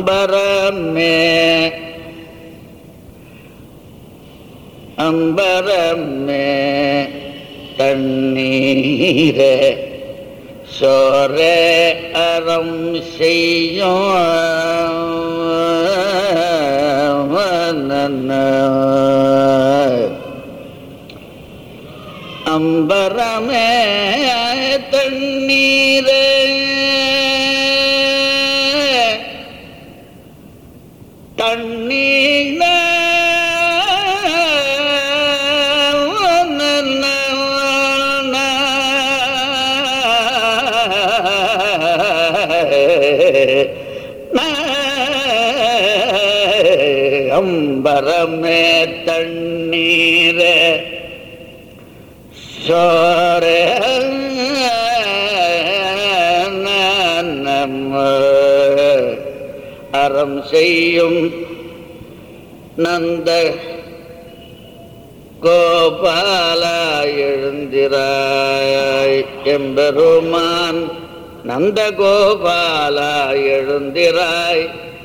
அம்பரமே அம்பரமே தண்ணீரே சோரே அறம் செய்யும் அம்பரமே தண்ணீரே தண்ணீர அம்பரமே தண்ணீரே சோரே நம்ம அறம் செய்யும் நந்த கோபால எழுந்திராய் எம்பெருமான் நந்த கோபால எழுந்திராய்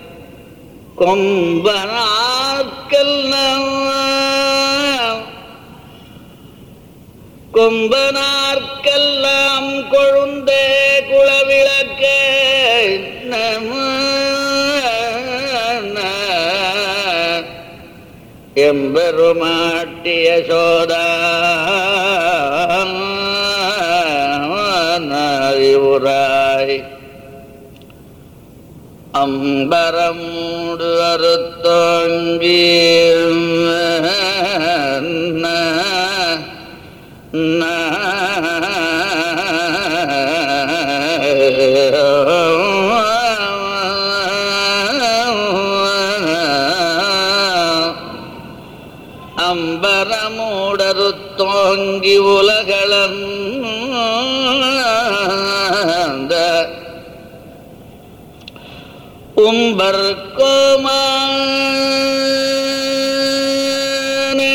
கொம்பனார்க்கெல்லாம் கொம்பனார்க்கெல்லாம் கொழுந்தே குளவிளக்கே நம எம்பெருமாட்டிய சோதா அறிவுராய் அம்பரமூடு அறுத்தோங்கி அம்பரமூடரு தோங்கி உலகளந்த உம்பர்கோமானே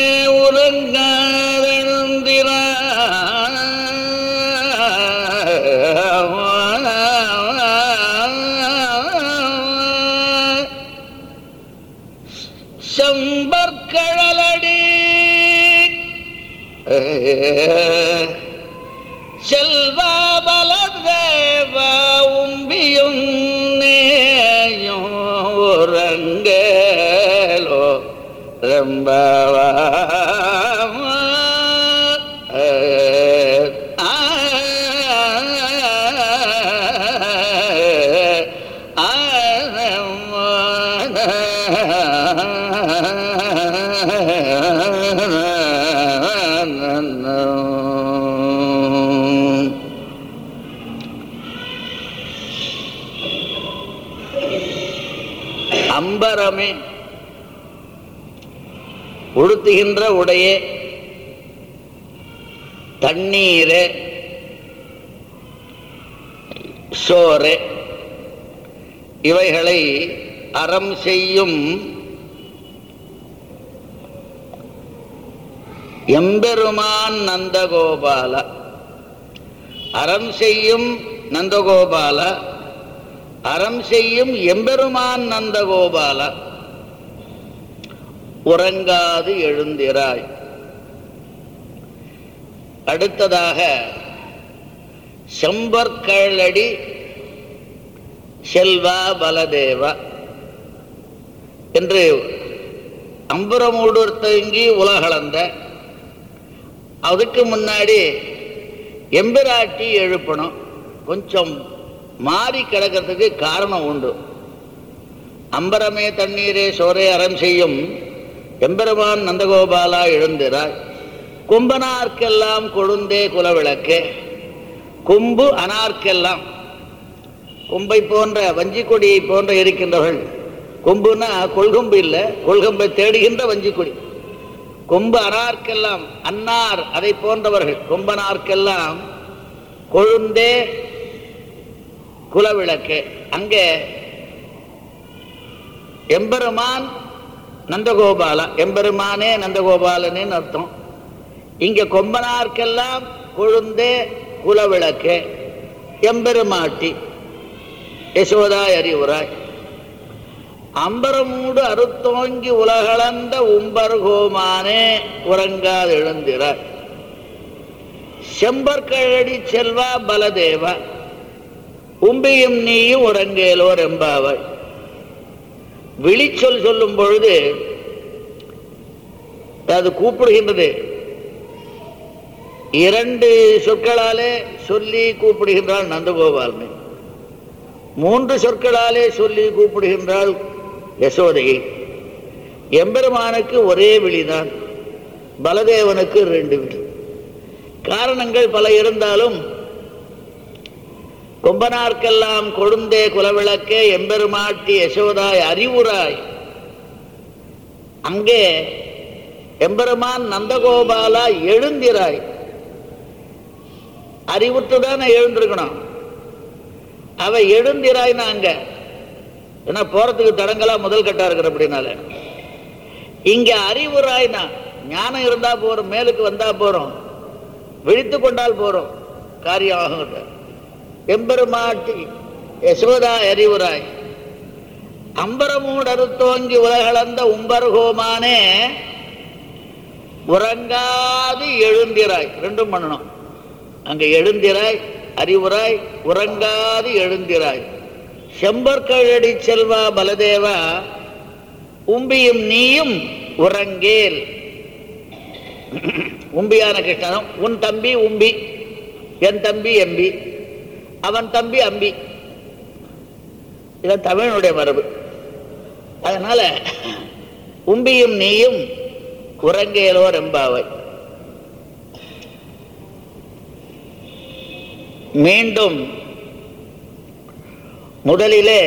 உறங்காதெழுந்திர செம்பற்கழலடி செல்வா பலதேவ உம்பியும் நேயும் உறங்கேலோ ரெம்பவா அம்பரமே உடுத்துகின்ற உடையே தண்ணீரே சோறு இவைகளை அறம் செய்யும் எம்பெருமான் நந்தகோபால அறம் செய்யும் நந்தகோபால அறம் செய்யும் எம்பெருமான் நந்தகோபால உறங்காது எழுந்திராய் அடுத்ததாக செம்பற்கழடி செல்வா பலதேவா என்று அம்பரமூடூர் தங்கி உலகளந்த அதுக்கு முன்னாடி எம்பிராட்டி எழுப்பணும் கொஞ்சம் மாறி கிடக்கிறதுக்கு காரணம் உண்டு அம்பரமே தண்ணீரே சோரே அறம் செய்யும் எம்பெருமான் நந்தகோபாலா எழுந்திராய் கும்பனார்க்கெல்லாம் கொழுந்தே குலவிளக்கே கொம்பு அனார்க்கெல்லாம் கொம்பை போன்ற வஞ்சிக்கொடியை போன்ற இருக்கின்றவர்கள் கொம்புனா கொள்கொம்பு இல்லை கொள்கொம்பை தேடுகின்ற வஞ்சிக்கொடி கொம்பு அனார்க்கெல்லாம் அன்னார் அதை போன்றவர்கள் கொம்பனார்க்கெல்லாம் கொழுந்தே குலவிளக்கு அங்கே எம்பெருமான் நந்தகோபாலா எம்பெருமானே நந்தகோபாலனே அர்த்தம் இங்க கொம்பனார்க்கெல்லாம் கொழுந்தே குலவிளக்கு எம்பெருமாட்டி யசோதாய் அறிவுராய் அம்பரமூடு அறுத்தோங்கி உலகளந்த உம்பர்கோமானே உறங்காது எழுந்திரார் செம்பற்கழடி செல்வா பலதேவா உம்பியும் நீயும் உறங்கேலோர் எம்பாவாய் விழிச்சொல் சொல்லும் பொழுது அது கூப்பிடுகின்றது இரண்டு சொற்களாலே சொல்லி கூப்பிடுகின்றாள் நந்தகோபாலனை மூன்று சொற்களாலே சொல்லி கூப்பிடுகின்றாள் யசோதையை எம்பெருமானுக்கு ஒரே விழிதான் பலதேவனுக்கு ரெண்டு விழி காரணங்கள் பல இருந்தாலும் கொம்பனார்க்கெல்லாம் கொழுந்தே குலவிளக்கே எம்பெருமாட்டி யசோதாய் அறிவுராய் அங்கே எம்பெருமான் நந்தகோபாலா எழுந்திராய் அறிவுற்றுதான் எழுந்திருக்கணும் அவ எழுந்திராய்னா அங்க ஏன்னா போறதுக்கு தடங்களா முதல் கட்டா இருக்கிற அப்படின்னால இங்க அறிவுராய்னா ஞானம் இருந்தா போறோம் மேலுக்கு வந்தா போறோம் விழித்து கொண்டால் போறோம் காரியம் ஆகும் எம்பெருமாட்டி யசோதா அறிவுராய் அம்பரமூடு அறுத்தோங்கி உலகளந்த உம்பர்கோமானே உறங்காது எழுந்திராய் ரெண்டும் பண்ணணும் அங்க எழுந்திராய் அறிவுராய் உறங்காது எழுந்திராய் செம்பற்கழடி செல்வா பலதேவா உம்பியும் நீயும் உறங்கேல் உம்பியான கிருஷ்ணனும் உன் தம்பி உம்பி என் தம்பி எம்பி அவன் தம்பி அம்பி இதான் தமிழனுடைய மரபு அதனால உம்பியும் நீயும் உறங்கேலோர் எம்பாவை மீண்டும் முதலிலே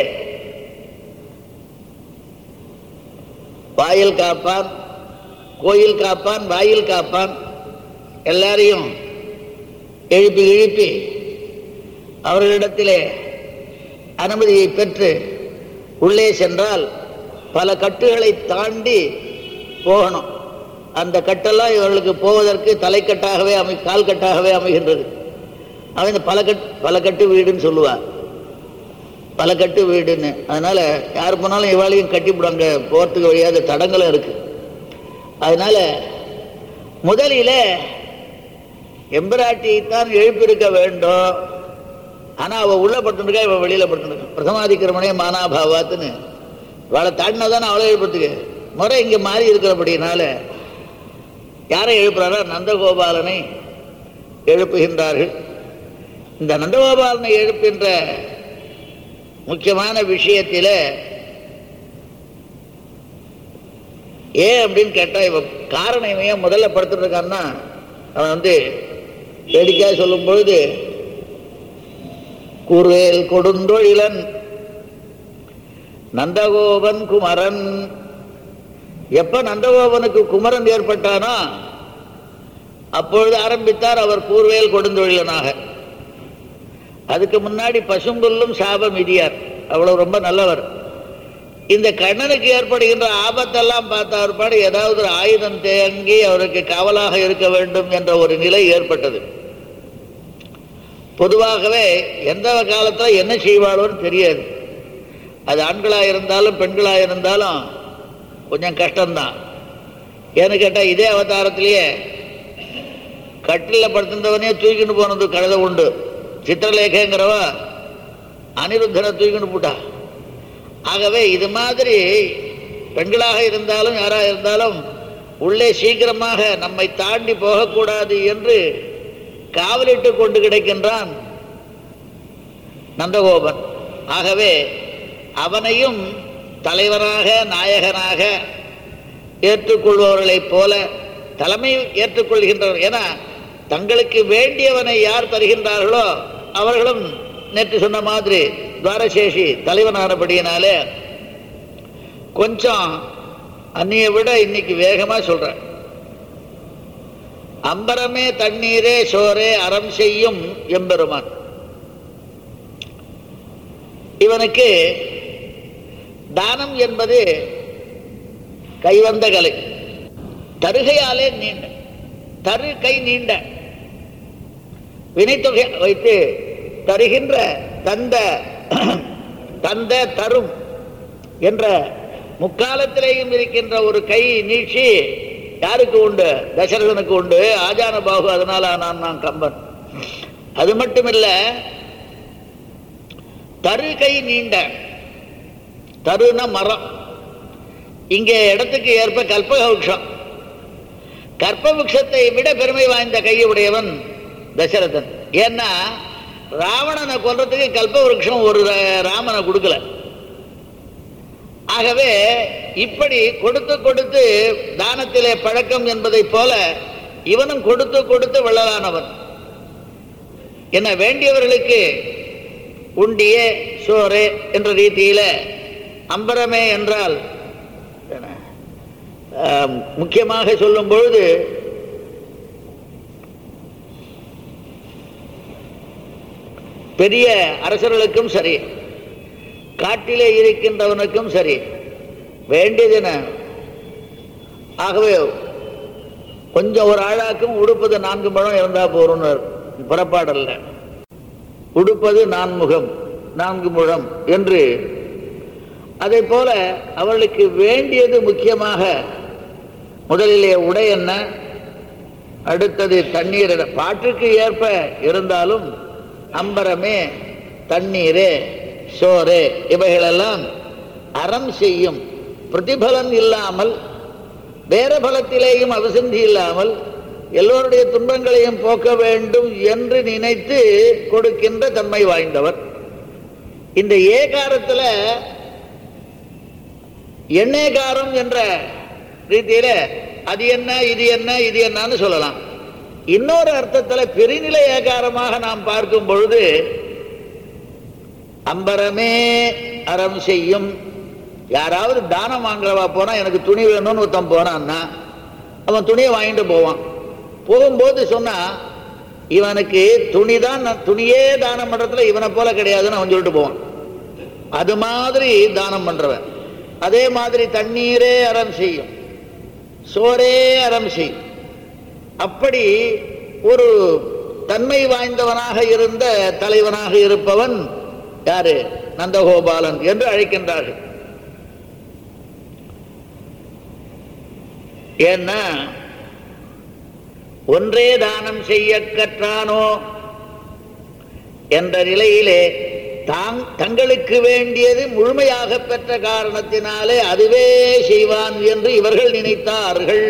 வாயில் காப்பான் கோயில் காப்பான் வாயில் காப்பான் எல்லாரையும் எழுப்பி எழுப்பி அவர்களிடத்திலே அனுமதியை பெற்று உள்ளே சென்றால் பல கட்டுகளை தாண்டி போகணும் அந்த கட்டெல்லாம் இவர்களுக்கு போவதற்கு தலைக்கட்டாகவே அமை கால் கட்டாகவே அமைகின்றது அவன் இந்த பல கட் பல கட்டு வீடுன்னு சொல்லுவார் பல கட்டு வீடுன்னு அதனால யார் போனாலும் இவாளையும் கட்டிவிடுவாங்க போகிறதுக்கு வழியாத தடங்களும் இருக்கு அதனால முதலில எம்பிராட்டியைத்தான் எழுப்பியிருக்க வேண்டும் ஆனா அவ உள்ள படுத்துருக்கா இவ வெளியில படுத்துருக்கா பிரதமாதிக்கிரமனே மானாபாவாத்துன்னு இவளை தாண்டினாதானே அவளை எழுப்புறதுக்கு முறை இங்க மாறி இருக்கிறபடினால யாரை எழுப்புறாரா நந்தகோபாலனை எழுப்புகின்றார்கள் இந்த நந்தகோபாலனை எழுப்புகின்ற முக்கியமான விஷயத்தில ஏன் அப்படின்னு கேட்டா இவன் காரணம் இவன் ஏன் முதல்ல படுத்துட்டு இருக்கான்னா அவன் வந்து வேடிக்கையாக சொல்லும் பொழுது கூர்வேல் கொடுந்தொழிலன் நந்தகோபன் குமரன் எப்ப நந்தகோபனுக்கு குமரன் ஏற்பட்டானோ அப்பொழுது ஆரம்பித்தார் அவர் கூர்வேல் கொடுந்தொழிலனாக அதுக்கு முன்னாடி பசும்புல்லும் சாபம் இடியார் அவ்வளவு ரொம்ப நல்லவர் இந்த கண்ணனுக்கு ஏற்படுகின்ற ஆபத்தெல்லாம் பார்த்த ஒருபாடு ஏதாவது ஒரு ஆயுதம் தேங்கி அவருக்கு காவலாக இருக்க வேண்டும் என்ற ஒரு நிலை ஏற்பட்டது பொதுவாகவே எந்த காலத்தில் என்ன செய்வாளோன்னு தெரியாது அது ஆண்களாக இருந்தாலும் பெண்களாக இருந்தாலும் கொஞ்சம் கஷ்டம்தான் ஏன்னு கேட்டால் இதே அவதாரத்திலேயே கட்டிலில் படுத்திருந்தவனே தூக்கிட்டு போனது கழுத உண்டு சித்திரலேகங்கிறவ அனிருத்தனை தூக்கிட்டு போட்டா ஆகவே இது மாதிரி பெண்களாக இருந்தாலும் யாராக இருந்தாலும் உள்ளே சீக்கிரமாக நம்மை தாண்டி போகக்கூடாது என்று காவலிட்டு கொண்டு கிடைக்கின்றான் நந்தகோபன் ஆகவே அவனையும் தலைவராக நாயகனாக ஏற்றுக்கொள்பவர்களைப் போல தலைமை ஏற்றுக்கொள்கின்றவர் ஏன்னா தங்களுக்கு வேண்டியவனை யார் தருகின்றார்களோ அவர்களும் நேற்று சொன்ன மாதிரி துவாரசேஷி தலைவனானபடியினாலே கொஞ்சம் அன்னைய விட இன்னைக்கு வேகமா சொல்றேன் அம்பரமே தண்ணீரே சோரே அறம் செய்யும் எம்பெருமான் இவனுக்கு தானம் என்பது கைவந்த கலை தருகையாலே நீண்ட தரு கை நீண்ட வினைத்தொகை வைத்து தருகின்ற தந்த தந்த தரும் என்ற முக்காலத்திலேயும் இருக்கின்ற ஒரு கை நீட்சி யாருக்கு உண்டு தசரதனுக்கு உண்டு ஆஜான பாகு அதனால நான் நான் கம்பன் அது மட்டுமில்ல தரு கை நீண்ட தருன மரம் இங்கே இடத்துக்கு ஏற்ப கல்பக விருஷம் கற்ப விருஷத்தை விட பெருமை வாய்ந்த கையுடையவன் தசரதன் ஏன்னா ராவணனை கொல்றதுக்கு கல்ப விருஷம் ஒரு ர- ராமனை கொடுக்கல ஆகவே இப்படி கொடுத்து கொடுத்து தானத்திலே பழக்கம் என்பதைப் போல இவனும் கொடுத்து கொடுத்து வள்ளலானவன் என்ன வேண்டியவர்களுக்கு உண்டியே சோறு என்ற ரீதியில அம்பரமே என்றால் என்ன, ஆம், முக்கியமாக சொல்லும் பொழுது பெரிய அரசர்களுக்கும் சரி காட்டிலே இருக்கின்றவனுக்கும் சரி வேண்டியது என்ன ஆகவே கொஞ்சம் ஒரு ஆளாக்கும் உடுப்பது நான்கு முழம் இருந்தா போறோம்னு புறப்பாடல்ல உடுப்பது நான்முகம் நான்கு முழம் என்று அதை போல அவளுக்கு வேண்டியது முக்கியமாக முதலிலே உடை என்ன அடுத்தது தண்ணீர் என்ன. பாட்டுக்கு ஏற்ப இருந்தாலும் அம்பரமே தண்ணீரே சோறு இவைகளெல்லாம் அறம் செய்யும் பிரதிபலன் இல்லாமல் வேற பலத்திலேயும் அவசந்தி இல்லாமல் எல்லோருடைய துன்பங்களையும் போக்க வேண்டும் என்று நினைத்து கொடுக்கின்ற தன்மை வாய்ந்தவர் இந்த ஏகாரத்துல எண்ணேகாரம் என்ற ரீதியில அது என்ன இது என்ன இது என்னன்னு சொல்லலாம் இன்னொரு அர்த்தத்துல பெருநிலை ஏகாரமாக நாம் பார்க்கும் பொழுது அம்பரமே அறம் செய்யும் யாராவது தானம் வாங்குறவா போனா எனக்கு துணி வேணும்னு ஒருத்தன் போனான்னா அவன் துணியை வாங்கிட்டு போவான் போகும்போது சொன்னா இவனுக்கு துணி தான் துணியே தானம் பண்றதுல இவனை போல கிடையாதுன்னு அவன் சொல்லிட்டு போவான் அது மாதிரி தானம் பண்றவன் அதே மாதிரி தண்ணீரே அறம் செய்யும் சோரே அறம் செய்யும் அப்படி ஒரு தன்மை வாய்ந்தவனாக இருந்த தலைவனாக இருப்பவன் யாரு நந்தகோபாலன் என்று அழைக்கின்றார்கள் ஏன்னா ஒன்றே தானம் செய்ய கற்றானோ என்ற நிலையிலே தாங் தங்களுக்கு வேண்டியது முழுமையாக பெற்ற காரணத்தினாலே அதுவே செய்வான் என்று இவர்கள் நினைத்தார்கள்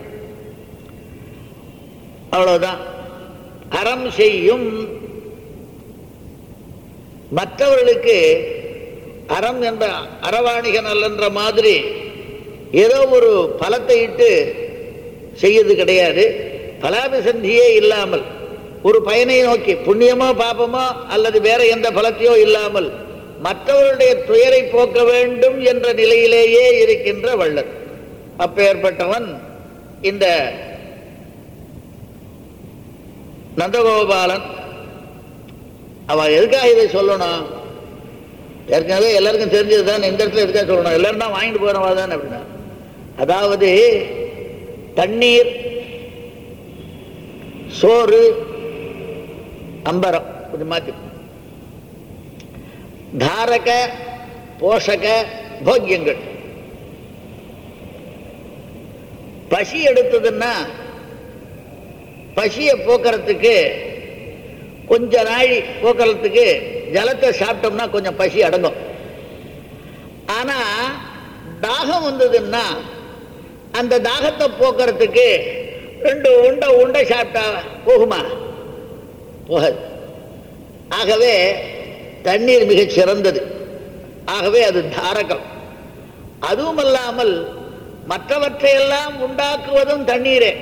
அவ்வளவுதான் அறம் செய்யும் மற்றவர்களுக்கு அறம் என்ற அறவாணிகன் அல்லன்ற மாதிரி ஏதோ ஒரு பலத்தை இட்டு செய்யறது கிடையாது பலாபிசந்தியே இல்லாமல் ஒரு பயனை நோக்கி புண்ணியமோ பாபமோ அல்லது வேற எந்த பலத்தையோ இல்லாமல் மற்றவருடைய துயரை போக்க வேண்டும் என்ற நிலையிலேயே இருக்கின்ற வள்ளல் அப்பேற்பட்டவன் இந்த நந்தகோபாலன் அவன் எதுக்காக இதை சொல்லணும் ஏற்கனவே எல்லாருக்கும் தெரிஞ்சது தான் இந்த இடத்துல எதுக்காக சொல்லணும் எல்லாரும் தான் வாங்கிட்டு போறவா தான் அப்படின்னா அதாவது தண்ணீர் சோறு அம்பரம் கொஞ்சம் மாற்றி தாரக போஷக போக்கியங்கள் பசி எடுத்ததுன்னா பசியை போக்குறதுக்கு கொஞ்ச நாழி போக்குறதுக்கு ஜலத்தை சாப்பிட்டோம்னா கொஞ்சம் பசி அடங்கும் ஆனா தாகம் வந்ததுன்னா அந்த தாகத்தை போக்குறதுக்கு ரெண்டு உண்டை உண்டை சாப்பிட்டா போகுமா போகாது ஆகவே தண்ணீர் மிகச் சிறந்தது ஆகவே அது தாரகம் அதுவும் அல்லாமல் மற்றவற்றையெல்லாம் உண்டாக்குவதும் தண்ணீரே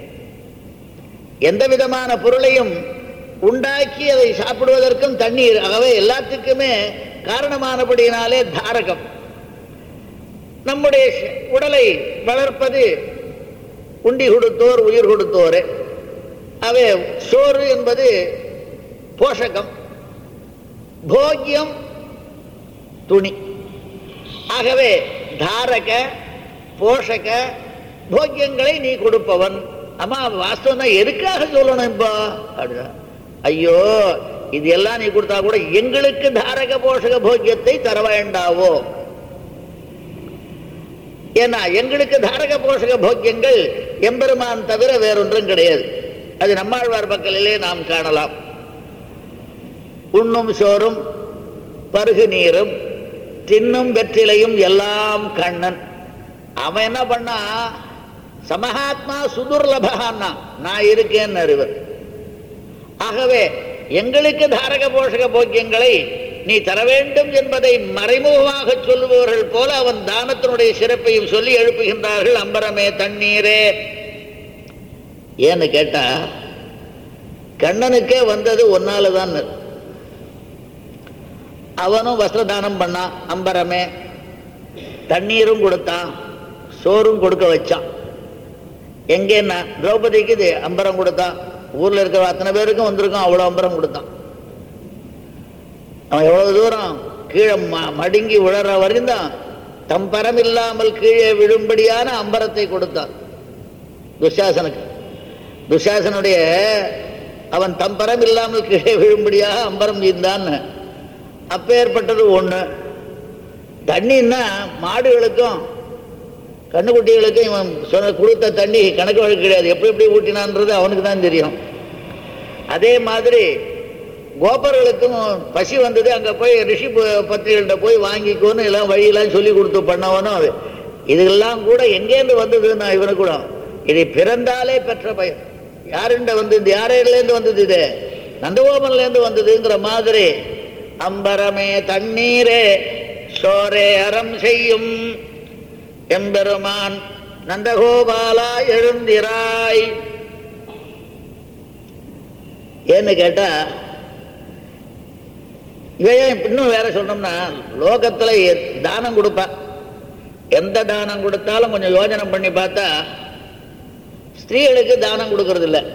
எந்த விதமான பொருளையும் உண்டாக்கி அதை சாப்பிடுவதற்கும் தண்ணீர் ஆகவே எல்லாத்துக்குமே காரணமானபடியினாலே தாரகம் நம்முடைய ஷ- உடலை வளர்ப்பது உண்டி கொடுத்தோர் உயிர் கொடுத்தோரே அவை சோறு என்பது போஷகம் போக்கியம் துணி ஆகவே தாரக போஷக போக்கியங்களை நீ கொடுப்பவன் அம்மா வாஸ்தவம் தான் எதுக்காக சொல்லணும் இப்போ அப்படின்னா ஐயோ இது எல்லாம் நீ கொடுத்தா கூட எங்களுக்கு தாரக போஷக போக்கியத்தை தர வேண்டாவோ ஏன்னா எங்களுக்கு தாரக போஷக போக்கியங்கள் எம்பெருமான் தவிர வேறொன்றும் கிடையாது அது நம்மாழ்வார் பக்கலிலே நாம் காணலாம் உண்ணும் சோறும் பருகு நீரும் தின்னும் வெற்றிலையும் எல்லாம் கண்ணன் அவன் என்ன பண்ணா சமஹாத்மா சுதுர்லபகான்னா நான் இருக்கேன்னு அறிவர் ஆகவே எங்களுக்கு தாரக போஷக போக்கியங்களை நீ தர வேண்டும் என்பதை மறைமுகமாக சொல்லுபவர்கள் போல அவன் தானத்தினுடைய சிறப்பையும் சொல்லி எழுப்புகின்றார்கள் அம்பரமே தண்ணீரே ஏன்னு கேட்டா கண்ணனுக்கே வந்தது ஒன்னால தான் அவனும் வஸ்திர தானம் பண்ணான் அம்பரமே தண்ணீரும் கொடுத்தான் சோறும் கொடுக்க வச்சான் எங்கன்னா திரௌபதிக்கு இது அம்பரம் கொடுத்தான் ஊர்ல இருக்கிற அத்தனை பேருக்கும் வந்திருக்கும் அவ்வளவு அம்பரம் கொடுத்தான் அவன் எவ்வளவு தூரம் கீழே ம- மடுங்கி விழற வரையும் தான் தம் பரம் இல்லாமல் கீழே விழும்படியான அம்பரத்தை கொடுத்தான் துஷாசனுக்கு துஷாசனுடைய அவன் தம் பரம் இல்லாமல் கீழே விழும்படியாக அம்பரம் இருந்தான்னு அப்பேற்பட்டது ஒண்ணு தண்ணின்னா மாடுகளுக்கும் கண்ணுக்குட்டிகளுக்கும் இவன் சொன்ன கொடுத்த தண்ணி கணக்கு வழக்கு கிடையாது எப்படி எப்படி ஊட்டினான்றது அவனுக்கு தான் தெரியும் அதே மாதிரி கோபர்களுக்கும் பசி வந்தது அங்க போய் ரிஷி ப- பத்திரிகள்கிட்ட போய் வாங்கிக்கோன்னு எல்லாம் வழியெல்லாம் சொல்லி கொடுத்து பண்ணவனும் அது இதெல்லாம் கூட எங்கேருந்து வந்ததுன்னா இவனுக்கு கூட இது பிறந்தாலே பெற்ற பையன் யாருண்ட வந்தது யாரேலேருந்து வந்தது இது நந்தகோபன்லேருந்து வந்ததுங்கிற மாதிரி அம்பரமே தண்ணீரே சோரே அறம் செய்யும் எம்பெருமான் நந்தகோபாலா எழுந்திராய் ஏன்னு கேட்டா இவன் இன்னும் வேற சொன்னோம்னா லோகத்துல எ- தானம் கொடுப்பா எந்த தானம் கொடுத்தாலும் கொஞ்சம் யோஜனை பண்ணி பார்த்தா ஸ்திரீகளுக்கு தானம் கொடுக்கறது இல்ல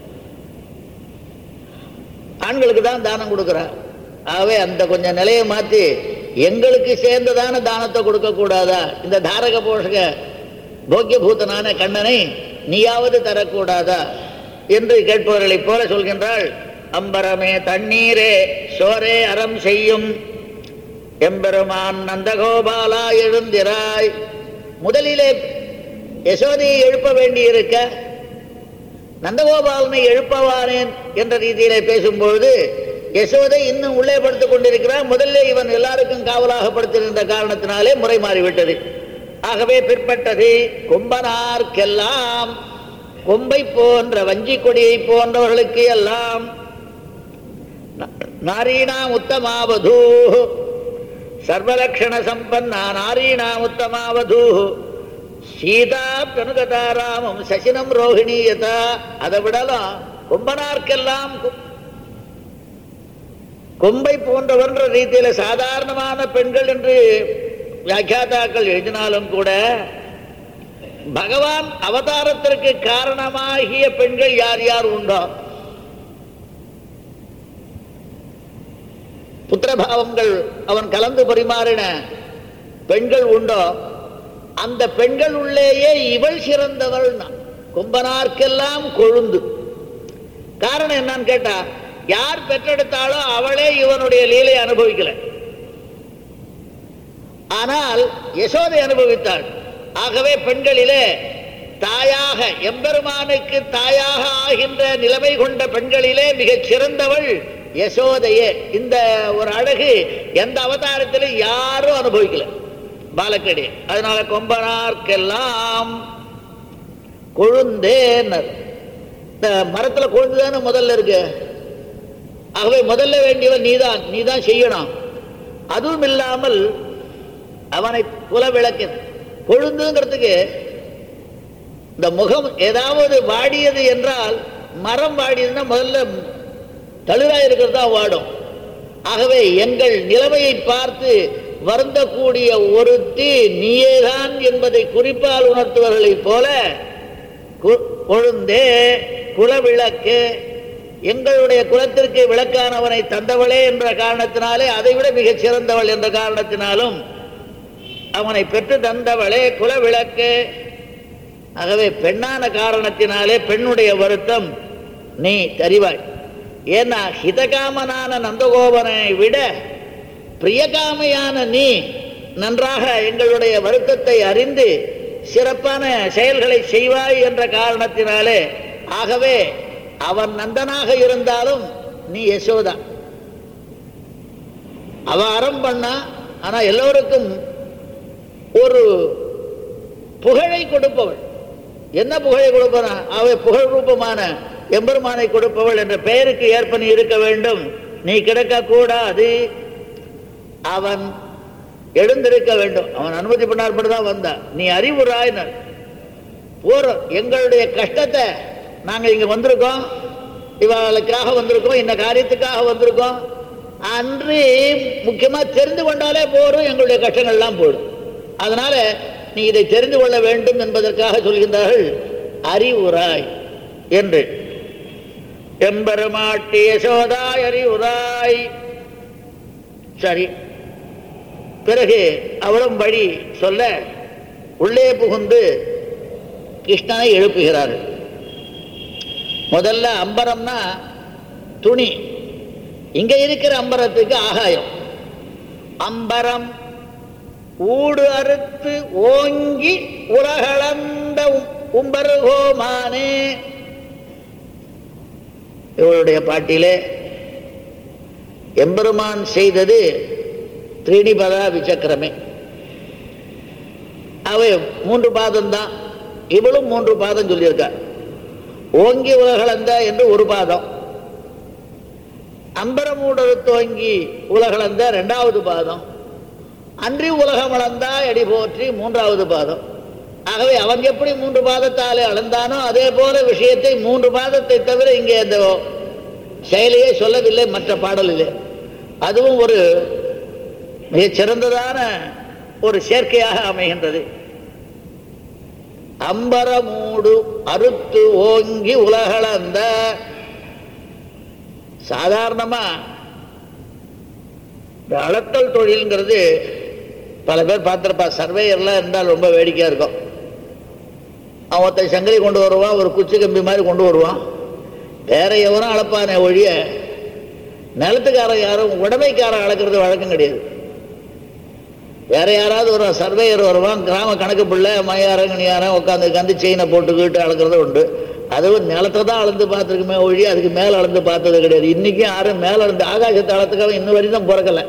ஆண்களுக்கு தான் தானம் கொடுக்குறா ஆகவே அந்த கொஞ்சம் நிலையை மாத்தி எங்களுக்கு சேர்ந்ததான தானத்தை கொடுக்க கூடாதா இந்த தாரக போஷக போக்கிய பூத்தனான கண்ணனை நீயாவது தரக்கூடாதா என்று கேட்பவர்களைப் போல சொல்கின்றாள் அம்பரமே தண்ணீரே சோரே அறம் செய்யும் எம்பெருமான் நந்தகோபாலா எழுந்திராய் முதலிலே யசோதையை எழுப்ப வேண்டியிருக்க நந்தகோபாலனை எழுப்பவானேன் என்ற ரீதியிலே பேசும்பொழுது யசோதை இன்னும் உள்ளே படுத்துக் கொண்டிருக்கிறான் முதல்ல இவன் எல்லாருக்கும் காவலாக படுத்திருந்த காரணத்தினாலே முறை மாறிவிட்டது ஆகவே பிற்பட்டது கொம்பனார்க்கெல்லாம் கொம்பை போன்ற வஞ்சி கொடியை போன்றவர்களுக்கு எல்லாம் நாரீணாம் உத்தமாவது சர்வலக்ஷண சம்பன்னா நாரீணாம் உத்தமாவது சீதா கனுகதா ராமம் சசினம் ரோஹிணியதா அதை விடலாம் கொம்பனார்க்கெல்லாம் கொ- கொம்பை போன்றவன்ற ரீதியில சாதாரணமான பெண்கள் என்று வியாக்கியாதாக்கள் எழுதினாலும் கூட பகவான் அவதாரத்திற்கு காரணமாகிய பெண்கள் யார் யார் உண்டோ புத்திரபாவங்கள் அவன் கலந்து பரிமாறின பெண்கள் உண்டோ அந்த பெண்கள் உள்ளேயே இவள் சிறந்தவள் கொம்பனார்க்கெல்லாம் கொழுந்து காரணம் என்னன்னு கேட்டா யார் பெற்றெடுத்தாலோ அவளே இவனுடைய லீலை அனுபவிக்கல ஆனால் யசோதை அனுபவித்தாள் ஆகவே பெண்களிலே தாயாக எம்பெருமானுக்கு தாயாக ஆகின்ற நிலைமை கொண்ட பெண்களிலே மிகச் சிறந்தவள் யசோதையே இந்த ஒரு அழகு எந்த அவதாரத்திலும் யாரும் அனுபவிக்கல பாலக்கடி அதனால கொம்பனார்க்கெல்லாம் கொழுந்தேன்னர் இந்த மரத்துல கொழுந்து தானே முதல்ல இருக்கு ஆகவே முதல்ல வேண்டியவன் நீதான் நீதான் செய்யணும் அதுவும் இல்லாமல் அவனை குல விளக்கு கொழுந்துங்கிறதுக்கு இந்த முகம் ஏதாவது வாடியது என்றால் மரம் வாடியதுன்னா முதல்ல தளிராக இருக்கிறது தான் வாடும் ஆகவே எங்கள் நிலைமையை பார்த்து வருந்தக்கூடிய ஒருத்தி நீயேதான் என்பதை குறிப்பால் உணர்த்துவர்களைப் போல கு- கொழுந்தே குலவிளக்கு எங்களுடைய குலத்திற்கு விளக்கானவனை தந்தவளே என்ற காரணத்தினாலே அதைவிட மிகச் சிறந்தவள் என்ற காரணத்தினாலும் அவனை பெற்று தந்தவளே குலவிளக்கு ஆகவே பெண்ணான காரணத்தினாலே பெண்ணுடைய வருத்தம் நீ தருவாய் ஏன்னா ஹிதகாமனான நந்தகோபனை விட பிரியகாமையான நீ நன்றாக எங்களுடைய வருத்தத்தை அறிந்து சிறப்பான செயல்களை செய்வாய் என்ற காரணத்தினாலே ஆகவே அவன் நந்தனாக இருந்தாலும் நீ யசோதா அவ அறம் பண்ணா ஆனா எல்லோருக்கும் ஒரு புகழை கொடுப்பவள் என்ன புகழை கொடுப்பனா அவை புகழ் ரூபமான எம்பெருமானை கொடுப்பவள் என்ற பெயருக்கு ஏற்ப நீ இருக்க வேண்டும் நீ கிடக்க கூடாது அவன் எழுந்திருக்க வேண்டும் அவன் அனுமதி பண்ணார் தான் வந்தான் நீ அறிவுராயினர் போறோம் எங்களுடைய கஷ்டத்தை நாங்க இங்க வந்திருக்கோம் இவளுக்காக வந்திருக்கோம் இந்த காரியத்துக்காக வந்திருக்கோம் அன்று முக்கியமா தெரிந்து கொண்டாலே போரும் எங்களுடைய கஷ்டங்கள்லாம் போடும் அதனால நீ இதை தெரிந்து கொள்ள வேண்டும் என்பதற்காக சொல்கின்றார்கள் அறிவுராய் என்று எம்பெருமாட்டி யசோதாய் அறிவுராய் சரி பிறகு அவளும் வழி சொல்ல உள்ளே புகுந்து கிருஷ்ணனை எழுப்புகிறார்கள் முதல்ல அம்பரம்னா துணி இங்க இருக்கிற அம்பரத்துக்கு ஆகாயம் அம்பரம் ஊடு அறுத்து ஓங்கி உலகளந்த உம்- உம்பருகோமானே இவளுடைய பாட்டிலே எம்பெருமான் செய்தது திரிணிபதா விசக்கிரமே அவ மூன்று பாதம் தான் இவளும் மூன்று பாதம் சொல்லியிருக்கா ஓங்கி உலகளந்த என்று ஒரு பாதம் அம்பரமூடரு தோங்கி உலகளந்த இரண்டாவது பாதம் அன்றி உலகம் அளந்தா எடி போற்றி மூன்றாவது பாதம் ஆகவே அவன் எப்படி மூன்று பாதத்தாலே அளந்தானோ அதே போல விஷயத்தை மூன்று பாதத்தை தவிர இங்கே அந்த செயலையே சொல்லவில்லை மற்ற பாடலிலே அதுவும் ஒரு மிகச் சிறந்ததான ஒரு சேர்க்கையாக அமைகின்றது அம்பரமூடு அறுத்து ஓங்கி உலகளந்த சாதாரணமா இந்த அளத்தல் தொழில்ங்கிறது பல பேர் பார்த்துருப்பா சர்வேயர்லாம் இருந்தால் ரொம்ப வேடிக்கையா இருக்கும் அவன் ஒருத்தன் சங்கிலி கொண்டு வருவான் ஒரு குச்சி கம்பி மாதிரி கொண்டு வருவான் வேற எவனும் அளப்பானே ஒழிய நிலத்துக்காரன் யாரும் உடமைக்காரன் அளக்கிறது வழக்கம் கிடையாது வேற யாராவது ஒரு சர்வேயர் வருவான் கிராம கணக்கு பிள்ளை மையாரம் கணியாரம் உட்காந்து உட்காந்து செயினை போட்டுக்கிட்டு அளக்கிறது உண்டு அதுவும் நிலத்தை தான் அளந்து பார்த்துருக்குமே ஒழிய அதுக்கு மேலே அளந்து பார்த்தது கிடையாது இன்னைக்கும் யாரும் மேலே அளந்து ஆகாசத்தை அளத்துக்காக இன்னும் வரையும் தான் பிறக்கல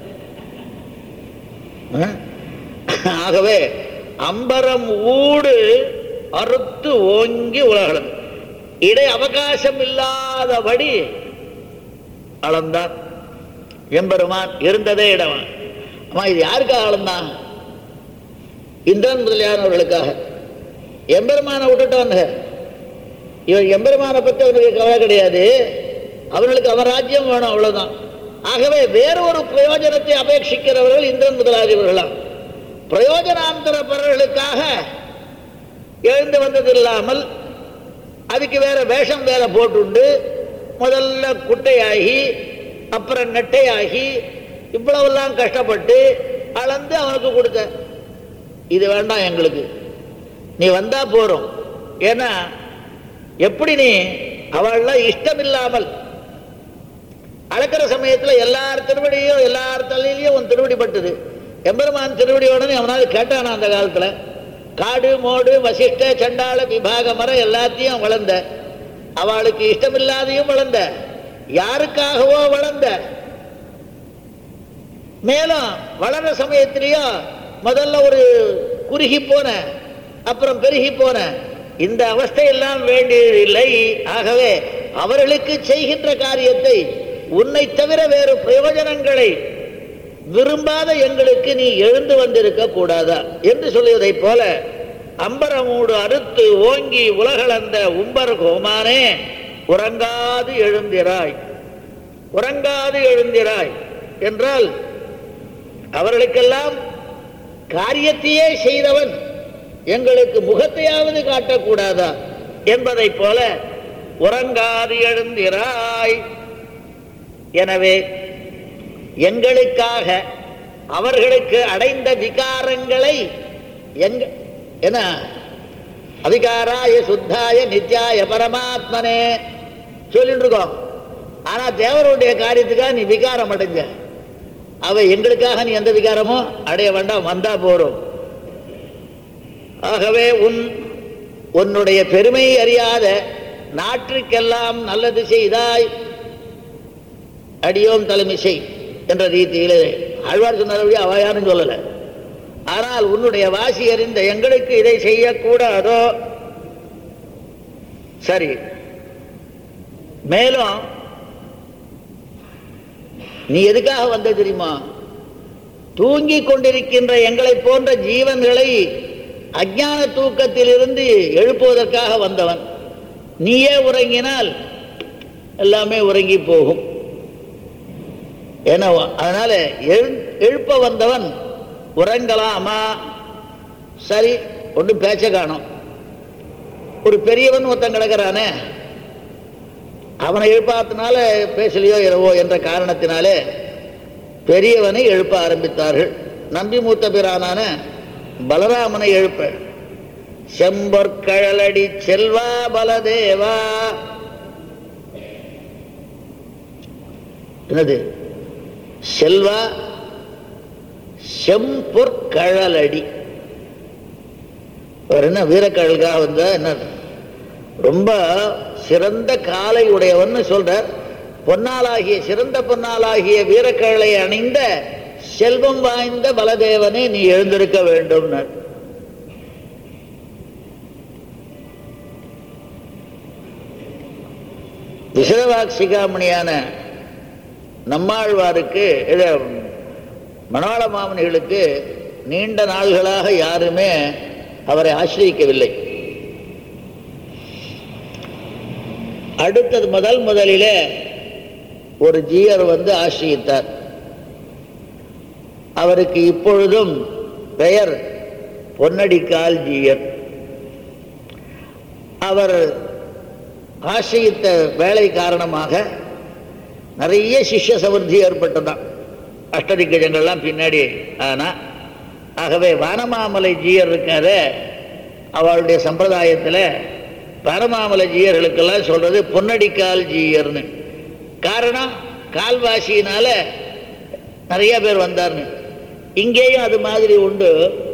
ஆ? ஆகவே அம்பரம் ஊடு அறுத்து ஓங்கி உலகளம் இடை அவகாசம் இல்லாதபடி அளந்தான் எம்பெருமான் இருந்ததே இடவன் அம்மா இது யாருக்காக அளந்தான் இந்திரன் முதலியானவர்களுக்காக எம்பெருமானை விட்டுட்டு வந்த இவன் எம்பெருமானை பத்தி அவனுக்கு கவலை கிடையாது அவர்களுக்கு அவன் ராஜ்யம் வேணும் அவ்வளவுதான் ஆகவே வேற ஒரு பிரயோஜனத்தை அபேட்சிக்கிறவர்கள் இந்திரன் முதலாகியவர்களாம் பிரயோஜனாந்தர பரர்களுக்காக எழுந்து வந்தது இல்லாமல் அதுக்கு வேற வேஷம் வேற போட்டுண்டு முதல்ல குட்டையாகி அப்புறம் நெட்டையாகி இவ்வளவெல்லாம் கஷ்டப்பட்டு அளந்து அவனுக்கு கொடுத்த இது வேண்டாம் எங்களுக்கு நீ வந்தா போறோம் ஏன்னா எப்படி நீ அவள்லாம் இஷ்டம் இல்லாமல் அளக்கிற சமயத்துல எல்லார் திருவடியும் எல்லார் தலையிலையும் உன் திருவடி பட்டது எம்பெருமான் திருவடியோடனே அவனால கேட்டானா அந்த காலத்துல காடு மோடு வசிஷ்ட சண்டாள விபாக மரம் எல்லாத்தையும் வளர்ந்த அவளுக்கு இஷ்டமில்லாதையும் வளர்ந்த யாருக்காகவோ வளர்ந்த மேலும் வளர்ற சமயத்திலேயும் முதல்ல ஒரு குறுகி போன அப்புறம் பெருகி போன இந்த அவஸ்தையெல்லாம் வேண்டியதில்லை ஆகவே அவர்களுக்கு செய்கின்ற காரியத்தை உன்னை தவிர வேறு பிரயோஜனங்களை விரும்பாத எங்களுக்கு நீ எழுந்து வந்திருக்க கூடாதா என்று சொல்லுவதைப் போல அம்பரமூடு அறுத்து ஓங்கி உலகளந்த உம்பர் கோமானே உறங்காது எழுந்திராய் உறங்காது எழுந்திராய் என்றால் அவர்களுக்கெல்லாம் காரியத்தையே செய்தவன் எங்களுக்கு முகத்தையாவது காட்டக்கூடாதா என்பதைப் போல உறங்காது எழுந்திராய் எனவே எங்களுக்காக அவர்களுக்கு அடைந்த விகாரங்களை எங்க என்ன அதிகாராய சுத்தாய நித்யாய பரமாத்மனே சொல்லிட்டு இருக்கோம் ஆனா தேவருடைய காரியத்துக்காக நீ விகாரம் அடைஞ்ச அவ எங்களுக்காக நீ எந்த விகாரமும் அடைய வேண்டாம் வந்தா போறோம் ஆகவே உன் உன்னுடைய பெருமை அறியாத நாட்டுக்கெல்லாம் நல்லது செய்தாய் அடியோம் தலைமை செய் என்ற ரீதியிலே ஆழ்வார் சொன்னபடி அவ யாரும் சொல்லல ஆனால் உன்னுடைய வாசி அறிந்த எங்களுக்கு இதை செய்யக்கூடாதோ சரி மேலும் நீ எதுக்காக வந்த தெரியுமா தூங்கிக் கொண்டிருக்கின்ற எங்களை போன்ற ஜீவன்களை அஜான தூக்கத்திலிருந்து எழுப்புவதற்காக வந்தவன் நீயே உறங்கினால் எல்லாமே உறங்கி போகும் ஏன்னா அதனால எழு- எழுப்ப வந்தவன் உறங்கலாமா சரி ஒன்றும் பேச்ச காணோம் ஒரு பெரியவன் ஒருத்தன் கிடக்கிறானே அவனை எழுப்பாத்தினால பேசலையோ இரவோ என்ற காரணத்தினாலே பெரியவனை எழுப்ப ஆரம்பித்தார்கள் நம்பி மூத்த பிரானான பலராமனை எழுப்ப செம்பொற்கழலடி செல்வா பலதேவா என்னது செல்வா செம்பொற்கழலடி வேற என்ன வீரக்கழலுக்காக வந்தா என்ன ரொம்ப சிறந்த காலை உடையவன் சொல்றார் பொன்னாலாகிய சிறந்த பொன்னாலாகிய வீரக்கழலை அணிந்த செல்வம் வாய்ந்த பலதேவனை நீ எழுந்திருக்க வேண்டும் விசரவாக்சிகாமணியான நம்மாழ்வாருக்கு இத மணாள மாமனிகளுக்கு நீண்ட நாள்களாக யாருமே அவரை ஆசிரியக்கவில்லை அடுத்தது முதல் முதலிலே ஒரு ஜீயர் வந்து ஆசிரியித்தார் அவருக்கு இப்பொழுதும் பெயர் பொன்னடிக்கால் ஜீயர் அவர் ஆசிரியித்த வேலை காரணமாக நிறைய சிஷ்ய சமிருத்தி ஏற்பட்டதான் அஷ்டதிக்கஜங்கள்லாம் பின்னாடி ஆனா ஆகவே வானமாமலை ஜீயர் இருக்காரு அவளுடைய சம்பிரதாயத்தில் வானமாமலை ஜீயர்களுக்கெல்லாம் சொல்றது பொன்னடிக்கால் ஜீயர்னு காரணம் கால்வாசியினால நிறைய பேர் வந்தார்னு இங்கேயும் அது மாதிரி உண்டு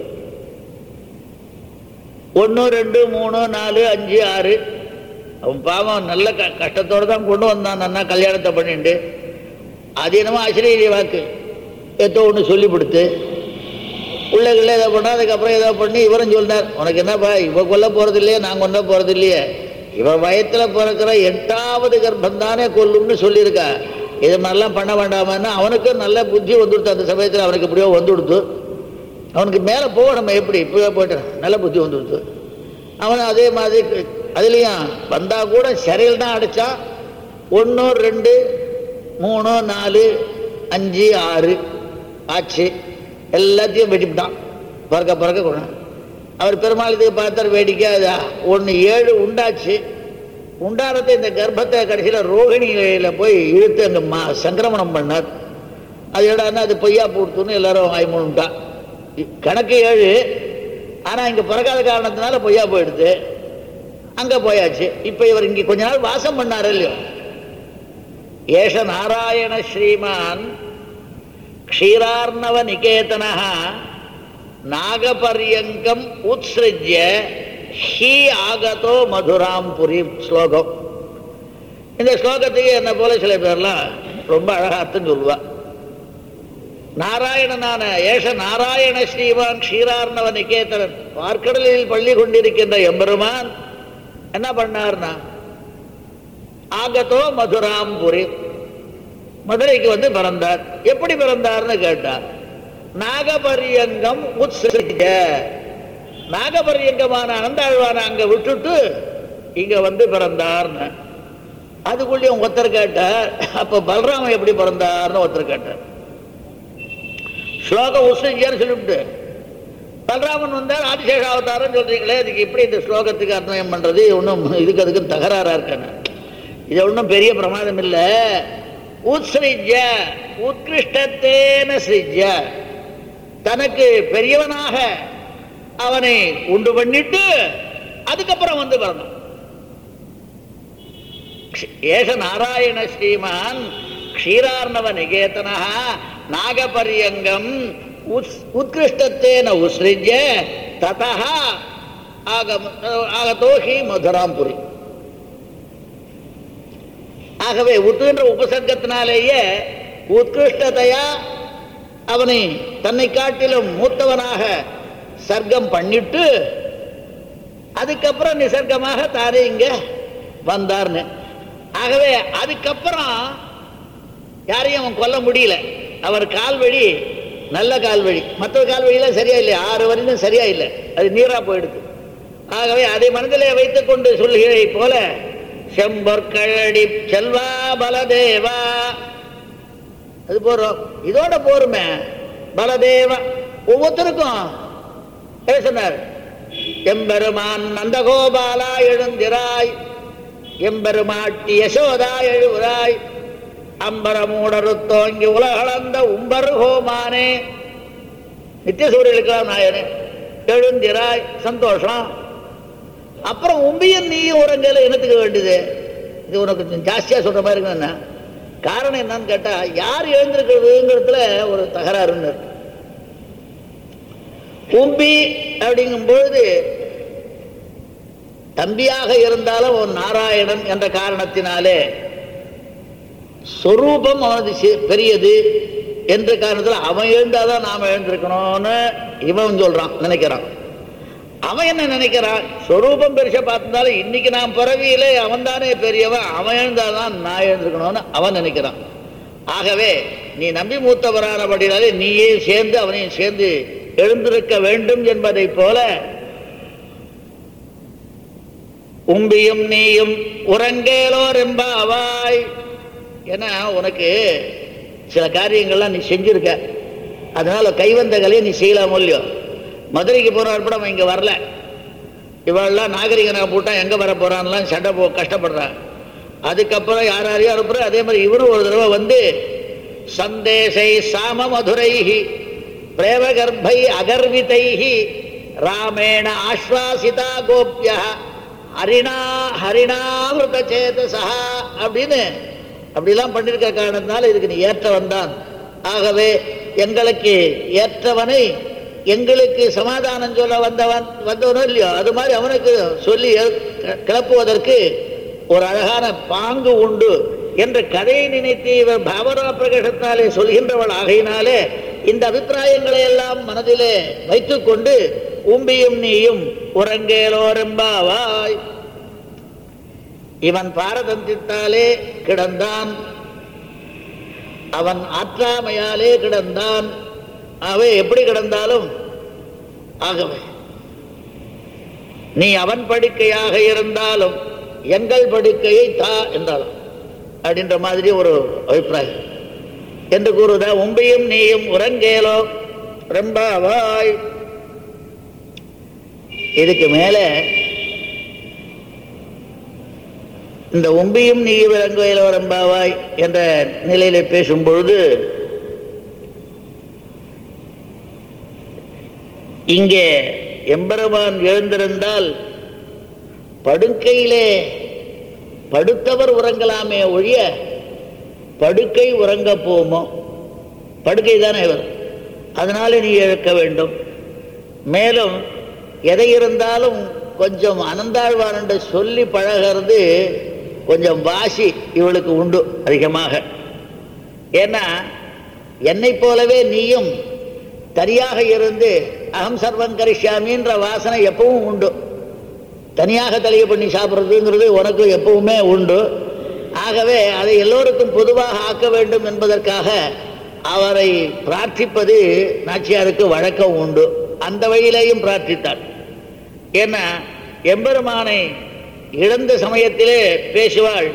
ஒன்று ரெண்டு மூணு நாலு அஞ்சு ஆறு அவன் பாவம் நல்ல க கஷ்டத்தோடு தான் கொண்டு வந்தான் நன்னா கல்யாணத்தை பண்ணிட்டு அது என்னமோ ஆசிரியர் வாக்கு ஏதோ ஒன்று சொல்லி கொடுத்து பிள்ளைகள ஏதோ பண்ணா அதுக்கப்புறம் ஏதோ பண்ணி இவரும் சொன்னார் உனக்கு என்னப்பா இவ கொல்ல போறது இல்லையே நான் கொல்ல போறது இல்லையே இவ வயத்துல பிறக்கிற எட்டாவது கர்ப்பம் தானே கொல்லும்னு சொல்லியிருக்கா இது மாதிரிலாம் பண்ண வேண்டாமான்னு அவனுக்கும் நல்ல புத்தி வந்துடுத்து அந்த சமயத்தில் அவனுக்கு எப்படியோ வந்து கொடுத்து அவனுக்கு மேலே போகணும் எப்படி இப்படியோ போயிட்டு நல்ல புத்தி வந்து கொடுத்து அவன் அதே மாதிரி அதுலேயும் வந்தா கூட சிறையில் தான் அடைச்சான் ஒன்று ரெண்டு மூணு நாலு அஞ்சு ஆறு ஆச்சு எல்லாத்தையும் வெட்டிவிட்டான் பிறக்க பிறக்க கொண்டு அவர் பெருமாள் இதுக்கு பார்த்தார் வேடிக்கை அது ஒன்று ஏழு உண்டாச்சு உண்டானத்தை இந்த கர்ப்பத்தை கடைசியில் ரோகிணியில போய் இழுத்து அங்கே மா சங்கிரமணம் பண்ணார் அது என்னடான்னா அது பொய்யா போட்டுன்னு எல்லாரும் ஆய்மூன்ட்டான் கணக்கு ஏழு ஆனால் இங்கே பிறக்காத காரணத்தினால பொய்யா போயிடுது அங்கே போயாச்சு இப்போ இவர் இங்கே கொஞ்ச நாள் வாசம் பண்ணார் இல்லையோ ஏஷ நாராயண ஸ்ரீமான் க்ஷீரார்ணவ நிகேதனா நாகபரியங்கம் உத்ஸ்ருஜ்ய ஹி ஆகதோ மதுராம் புரி ஸ்லோகம் இந்த ஸ்லோகத்துக்கு என்ன போல சில பேர்லாம் ரொம்ப அழகா அர்த்தம் சொல்லுவா நாராயணனான ஏஷ நாராயண ஸ்ரீமான் க்ஷீரார்ணவ நிகேதனன் பார்க்கடலில் பள்ளி கொண்டிருக்கின்ற எம்பெருமான் என்ன பண்ணார்னா ஆகதோ மதுராம்புரி மதுரைக்கு வந்து பிறந்தார் எப்படி பிறந்தார்னு கேட்டார் நாகபரியங்கம் உத்ஸிஜ நாகபரியங்கமான அனந்தாழ்வான அங்க விட்டுட்டு இங்க வந்து பிறந்தார்னு அதுக்குள்ளேயும் ஒருத்தர் கேட்டார் அப்ப பலராமன் எப்படி பிறந்தார்னு ஒருத்தர் கேட்டார் ஸ்லோகம் உத்ஸிஜன்னு சொல்லிவிட்டு பலராமன் வந்தார் ஆதிசேஷ அவதாரம் சொல்றீங்களே இதுக்கு எப்படி இந்த ஸ்லோகத்துக்கு அர்த்தம் பண்றது ஒன்றும் இதுக்கு அதுக்கு தகராறா இருக்கானு இது ஒன்றும் பெரிய பிரமாதம் இல்லை உத்ஸ்ரிஜ உத்கிருஷ்டத்தேன சிரிஜ தனக்கு பெரியவனாக அவனை உண்டு பண்ணிட்டு அதுக்கப்புறம் வந்து வரணும் ஏஷ நாராயண ஸ்ரீமான் க்ஷீரார்ணவ நிகேதனா நாகபரியங்கம் உத்- உத்கிருஷ்டத்தேன உஸ்ரிஜ்ய ததா ஆகம ஆகதோஹி மதுராம்புரி ஆகவே உத்துன்ற உபசர்க்கத்தினாலேயே உத்கிருஷ்டதையா அவனை தன்னை காட்டிலும் மூத்தவனாக சர்க்கம் பண்ணிட்டு அதுக்கப்புறம் நிசர்க்கமாக தானே இங்க வந்தார்னு ஆகவே அதுக்கப்புறம் யாரையும் அவன் கொல்ல முடியல அவர் கால்வழி நல்ல கால்வழி மற்ற கால்வழியெல்லாம் சரியா இல்லை ஆறு வரையும் சரியா இல்லை அது நீரா போயிடுது ஆகவே அதை மனதிலே வைத்துக் கொண்டு சொல்கிறதை போல செம்பொற்கழடி செல்வா பலதேவா அது போறோம் இதோட போருமே பலதேவா ஒவ்வொருத்தருக்கும் என்ன சொன்னார் எம்பெருமான் நந்தகோபாலா எழுந்திராய் எம்பெருமாட்டி யசோதா எழுவுராய் அம்பரமூடருத்தோங்கி உலகளந்த உம்பரு ஹோமானே நித்திய சூரியலுக்கெல்லாம் நாயனே எழுந்திராய் சந்தோஷம் அப்புறம் உம்பியன் நீயும் உறங்கல என்னத்துக்கு வேண்டியது இது உனக்கு கொஞ்சம் ஜாஸ்தியா சொல்ற மாதிரி இருக்குன்னா காரணம் என்னன்னு கேட்டா யார் எழுந்திருக்கிறதுங்கிறதுல ஒரு தகராறுன்னு இருக்கு உம்பி அப்படிங்கும் பொழுது தம்பியாக இருந்தாலும் அவன் நாராயணன் என்ற காரணத்தினாலே சொரூபம் அவனது சி- பெரியது என்ற காரணத்தில் அவன் எழுந்தாதான் நாம எழுந்திருக்கணும்னு இவன் சொல்றான் நினைக்கிறான் அவன் என்ன நினைக்கிறான் சொரூபம் பெருசா பார்த்திருந்தாலும் இன்னைக்கு நான் பிறவியிலே அவன் தானே பெரியவன் அவன் எழுந்தாதான் நான் எழுந்திருக்கணும்னு அவன் நினைக்கிறான் ஆகவே நீ நம்பி மூத்தவரானபடினாலே நீயே சேர்ந்து அவனையும் சேர்ந்து எழுந்திருக்க வேண்டும் என்பதைப் போல உம்பியும் நீயும் உறங்கேலோர் எம்பாவாய் ஏன்னா உனக்கு சில காரியங்கள்லாம் நீ செஞ்சிருக்க அதனால கைவந்த கலையை நீ செய்யலாம் இல்லையோ மதுரைக்கு போறவர் கூட அவன் இங்க வரல இவெல்லாம் நாகரிகனா போட்டா எங்க வர போறான்லாம் சண்டை போ கஷ்டப்படுறான் அதுக்கப்புறம் யார் யாரையும் அனுப்புற அதே மாதிரி இவரும் ஒரு தடவை வந்து சந்தேசை சாம மதுரைஹி பிரேமகர்ப்பை அகர்விதைஹி ராமேண ஆஸ்வாசிதா கோப்யா ஹரிணா ஹரிணாமிருத சேதசா அப்படின்னு அப்படிலாம் பண்ணிருக்க காரணத்தினால இதுக்கு நீ ஏற்றவன் தான் ஆகவே எங்களுக்கு ஏற்றவனை எங்களுக்கு சமாதானம் சொல்ல வந்தவன் வந்தவனோ இல்லையோ அது மாதிரி அவனுக்கு சொல்லி எழு- கிளப்புவதற்கு ஒரு அழகான பாங்கு உண்டு என்ற கதையை நினைத்து இவர் பாவரா பிரகடத்தாலே சொல்கின்றவள் ஆகையினாலே இந்த அபிப்பிராயங்களை எல்லாம் மனதிலே வைத்துக்கொண்டு உம்பியும் நீயும் உறங்கேலோரெம்பாவாய் இவன் பாரதந்தித்தாலே கிடந்தான் அவன் ஆற்றாமையாலே கிடந்தான் அவை எப்படி கிடந்தாலும் ஆகவே நீ அவன் படுக்கையாக இருந்தாலும் எங்கள் படுக்கையை தா என்றாலும் அப்படின்ற மாதிரி ஒரு அபிப்பிராயம் என்று கூறுதா உம்பையும் நீயும் உறங்கேலோ ரெம்பாவாய் இதுக்கு மேலே இந்த உம்பியும் நீ விளங்குவையில் வரம்பாவாய் என்ற நிலையில பேசும் பொழுது இங்கே எம்பெருமான் எழுந்திருந்தால் படுக்கையிலே படுத்தவர் உறங்கலாமே ஒழிய படுக்கை உறங்க போமோ படுக்கை தானே இவர் அதனால நீ இழக்க வேண்டும் மேலும் எதை இருந்தாலும் கொஞ்சம் அனந்தாழ்வார் என்று சொல்லி பழகிறது கொஞ்சம் வாசி இவளுக்கு உண்டு அதிகமாக ஏன்னா என்னை போலவே நீயும் தனியாக இருந்து அகம் சர்வம் கரிஷ்யாமின்ற வாசனை எப்பவும் உண்டு தனியாக தலையை பண்ணி சாப்பிட்றதுங்கிறது உனக்கு எப்பவுமே உண்டு ஆகவே அதை எல்லோருக்கும் பொதுவாக ஆக்க வேண்டும் என்பதற்காக அவரை பிரார்த்திப்பது நாச்சியாருக்கு வழக்கம் உண்டு அந்த வழியிலேயும் பிரார்த்தித்தார் ஏன்னா எம்பெருமானை இழந்த சமயத்திலே பேசுவாள்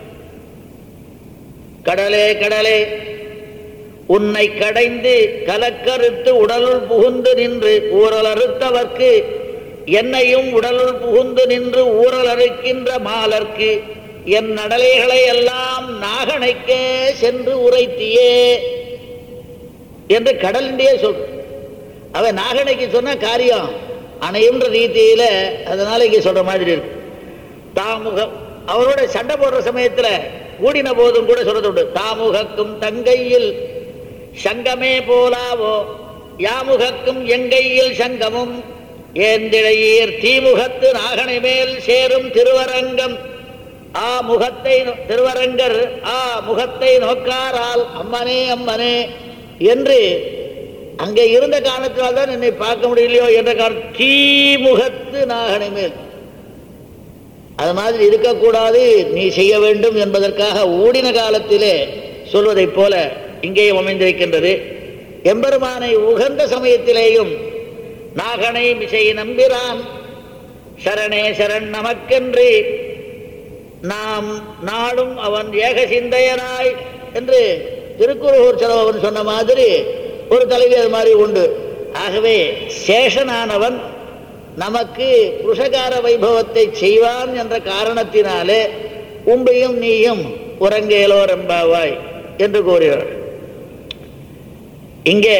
கடலே கடலே உன்னை கடைந்து கலக்கறுத்து உடலுள் புகுந்து நின்று ஊரல் அறுத்தவர்க்கு என்னையும் உடலுள் புகுந்து நின்று ஊரல் அறுக்கின்ற மாலர்க்கு என் நடலைகளை எல்லாம் நாகனைக்கே சென்று உரைத்தியே என்று கடலிண்டே சொல் அவன் நாகனைக்கு சொன்ன காரியம் அணையுன்ற ரீதியில அதனால இங்க சொல்ற மாதிரி இருக்கு தாமுகம் அவரோட சண்டை போடுற சமயத்துல கூடின போதும் கூட சொல்றது உண்டு தாமுகக்கும் தங்கையில் சங்கமே போலாவோ யாமுகக்கும் எங்கையில் சங்கமும் ஏந்திழையீர் தீமுகத்து நாகனை மேல் சேரும் திருவரங்கம் ஆ முகத்தை நோ- திருவரங்கர் ஆ முகத்தை நோக்காரால் அம்மனே அம்மனே என்று அங்கே இருந்த காரணத்தினால் தான் என்னை பார்க்க முடியலையோ என்ற காரணம் தீமுகத்து நாகனை மேல் அது மாதிரி இருக்கக்கூடாது நீ செய்ய வேண்டும் என்பதற்காக ஊடின காலத்திலே சொல்வதைப் போல இங்கேயும் அமைந்திருக்கின்றது எம்பெருமானை உகந்த சமயத்திலேயும் நாகனை மிசை நம்பிரான் சரணே சரண் நமக்கென்று நாம் நாடும் அவன் ஏக சிந்தையனாய் என்று திருக்குறூர் செலவன் சொன்ன மாதிரி ஒரு தலைவி அது மாதிரி உண்டு ஆகவே சேஷனானவன் நமக்கு புருஷகார வைபவத்தை செய்வான் என்ற காரணத்தினாலே உம்பையும் நீயும் உறங்கேலோ ரெம்பாவாய் என்று கூறுகிறார் இங்கே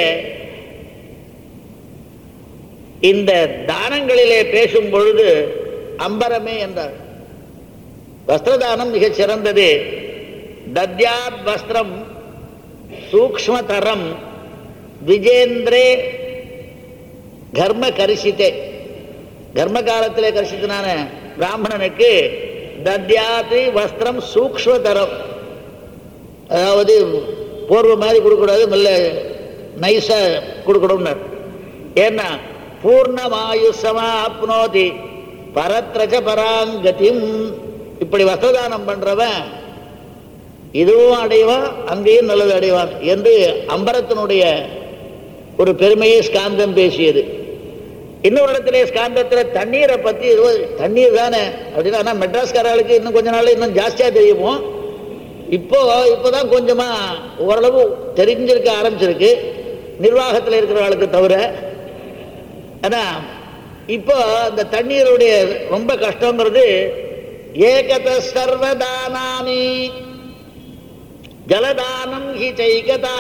இந்த தானங்களிலே பேசும் பொழுது அம்பரமே என்றார் வஸ்திரதானம் மிகச் சிறந்தது தத்யாத் வஸ்திரம் சூக்ஷ்மதரம் விஜேந்திரே கர்ம கரிசித்தே கர்ம காலத்திலே கரிசித்தனான பிராமணனுக்கு தத்யாதி வஸ்திரம் சூக்ஷ்மதரம் அதாவது போர்வை மாதிரி கொடுக்கக்கூடாது மெல்ல நைஸா கொடுக்கணும்னார் ஏன்னா பூர்ணமாயு சமாப்னோதி பரத்ரஜ பராங்கதிம் இப்படி வஸ்திரதானம் பண்றவன் இதுவும் அடைவான் அங்கேயும் நல்லது அடைவான் என்று அம்பரத்தினுடைய ஒரு பெருமையை ஸ்காந்தம் பேசியது இன்னொரு இடத்துல ஸ்காந்தத்தில் தண்ணீரை பற்றி ஏதோ தண்ணீர் தானே அப்படின்னா ஆனா மெட்ராஸ்காரர்களுக்கு இன்னும் கொஞ்ச நாள் இன்னும் ஜாஸ்தியா தெரியுமோ இப்போ இப்போதான் கொஞ்சமா ஓரளவு தெரிஞ்சிருக்க ஆரம்பிச்சிருக்கு நிர்வாகத்தில் இருக்கிறவர்களுக்கு தவிர ஆனா இப்போ அந்த தண்ணீருடைய ரொம்ப கஷ்டங்கிறது ஏகத சர்வதானானி ஜலதானம் ஹி சைகதா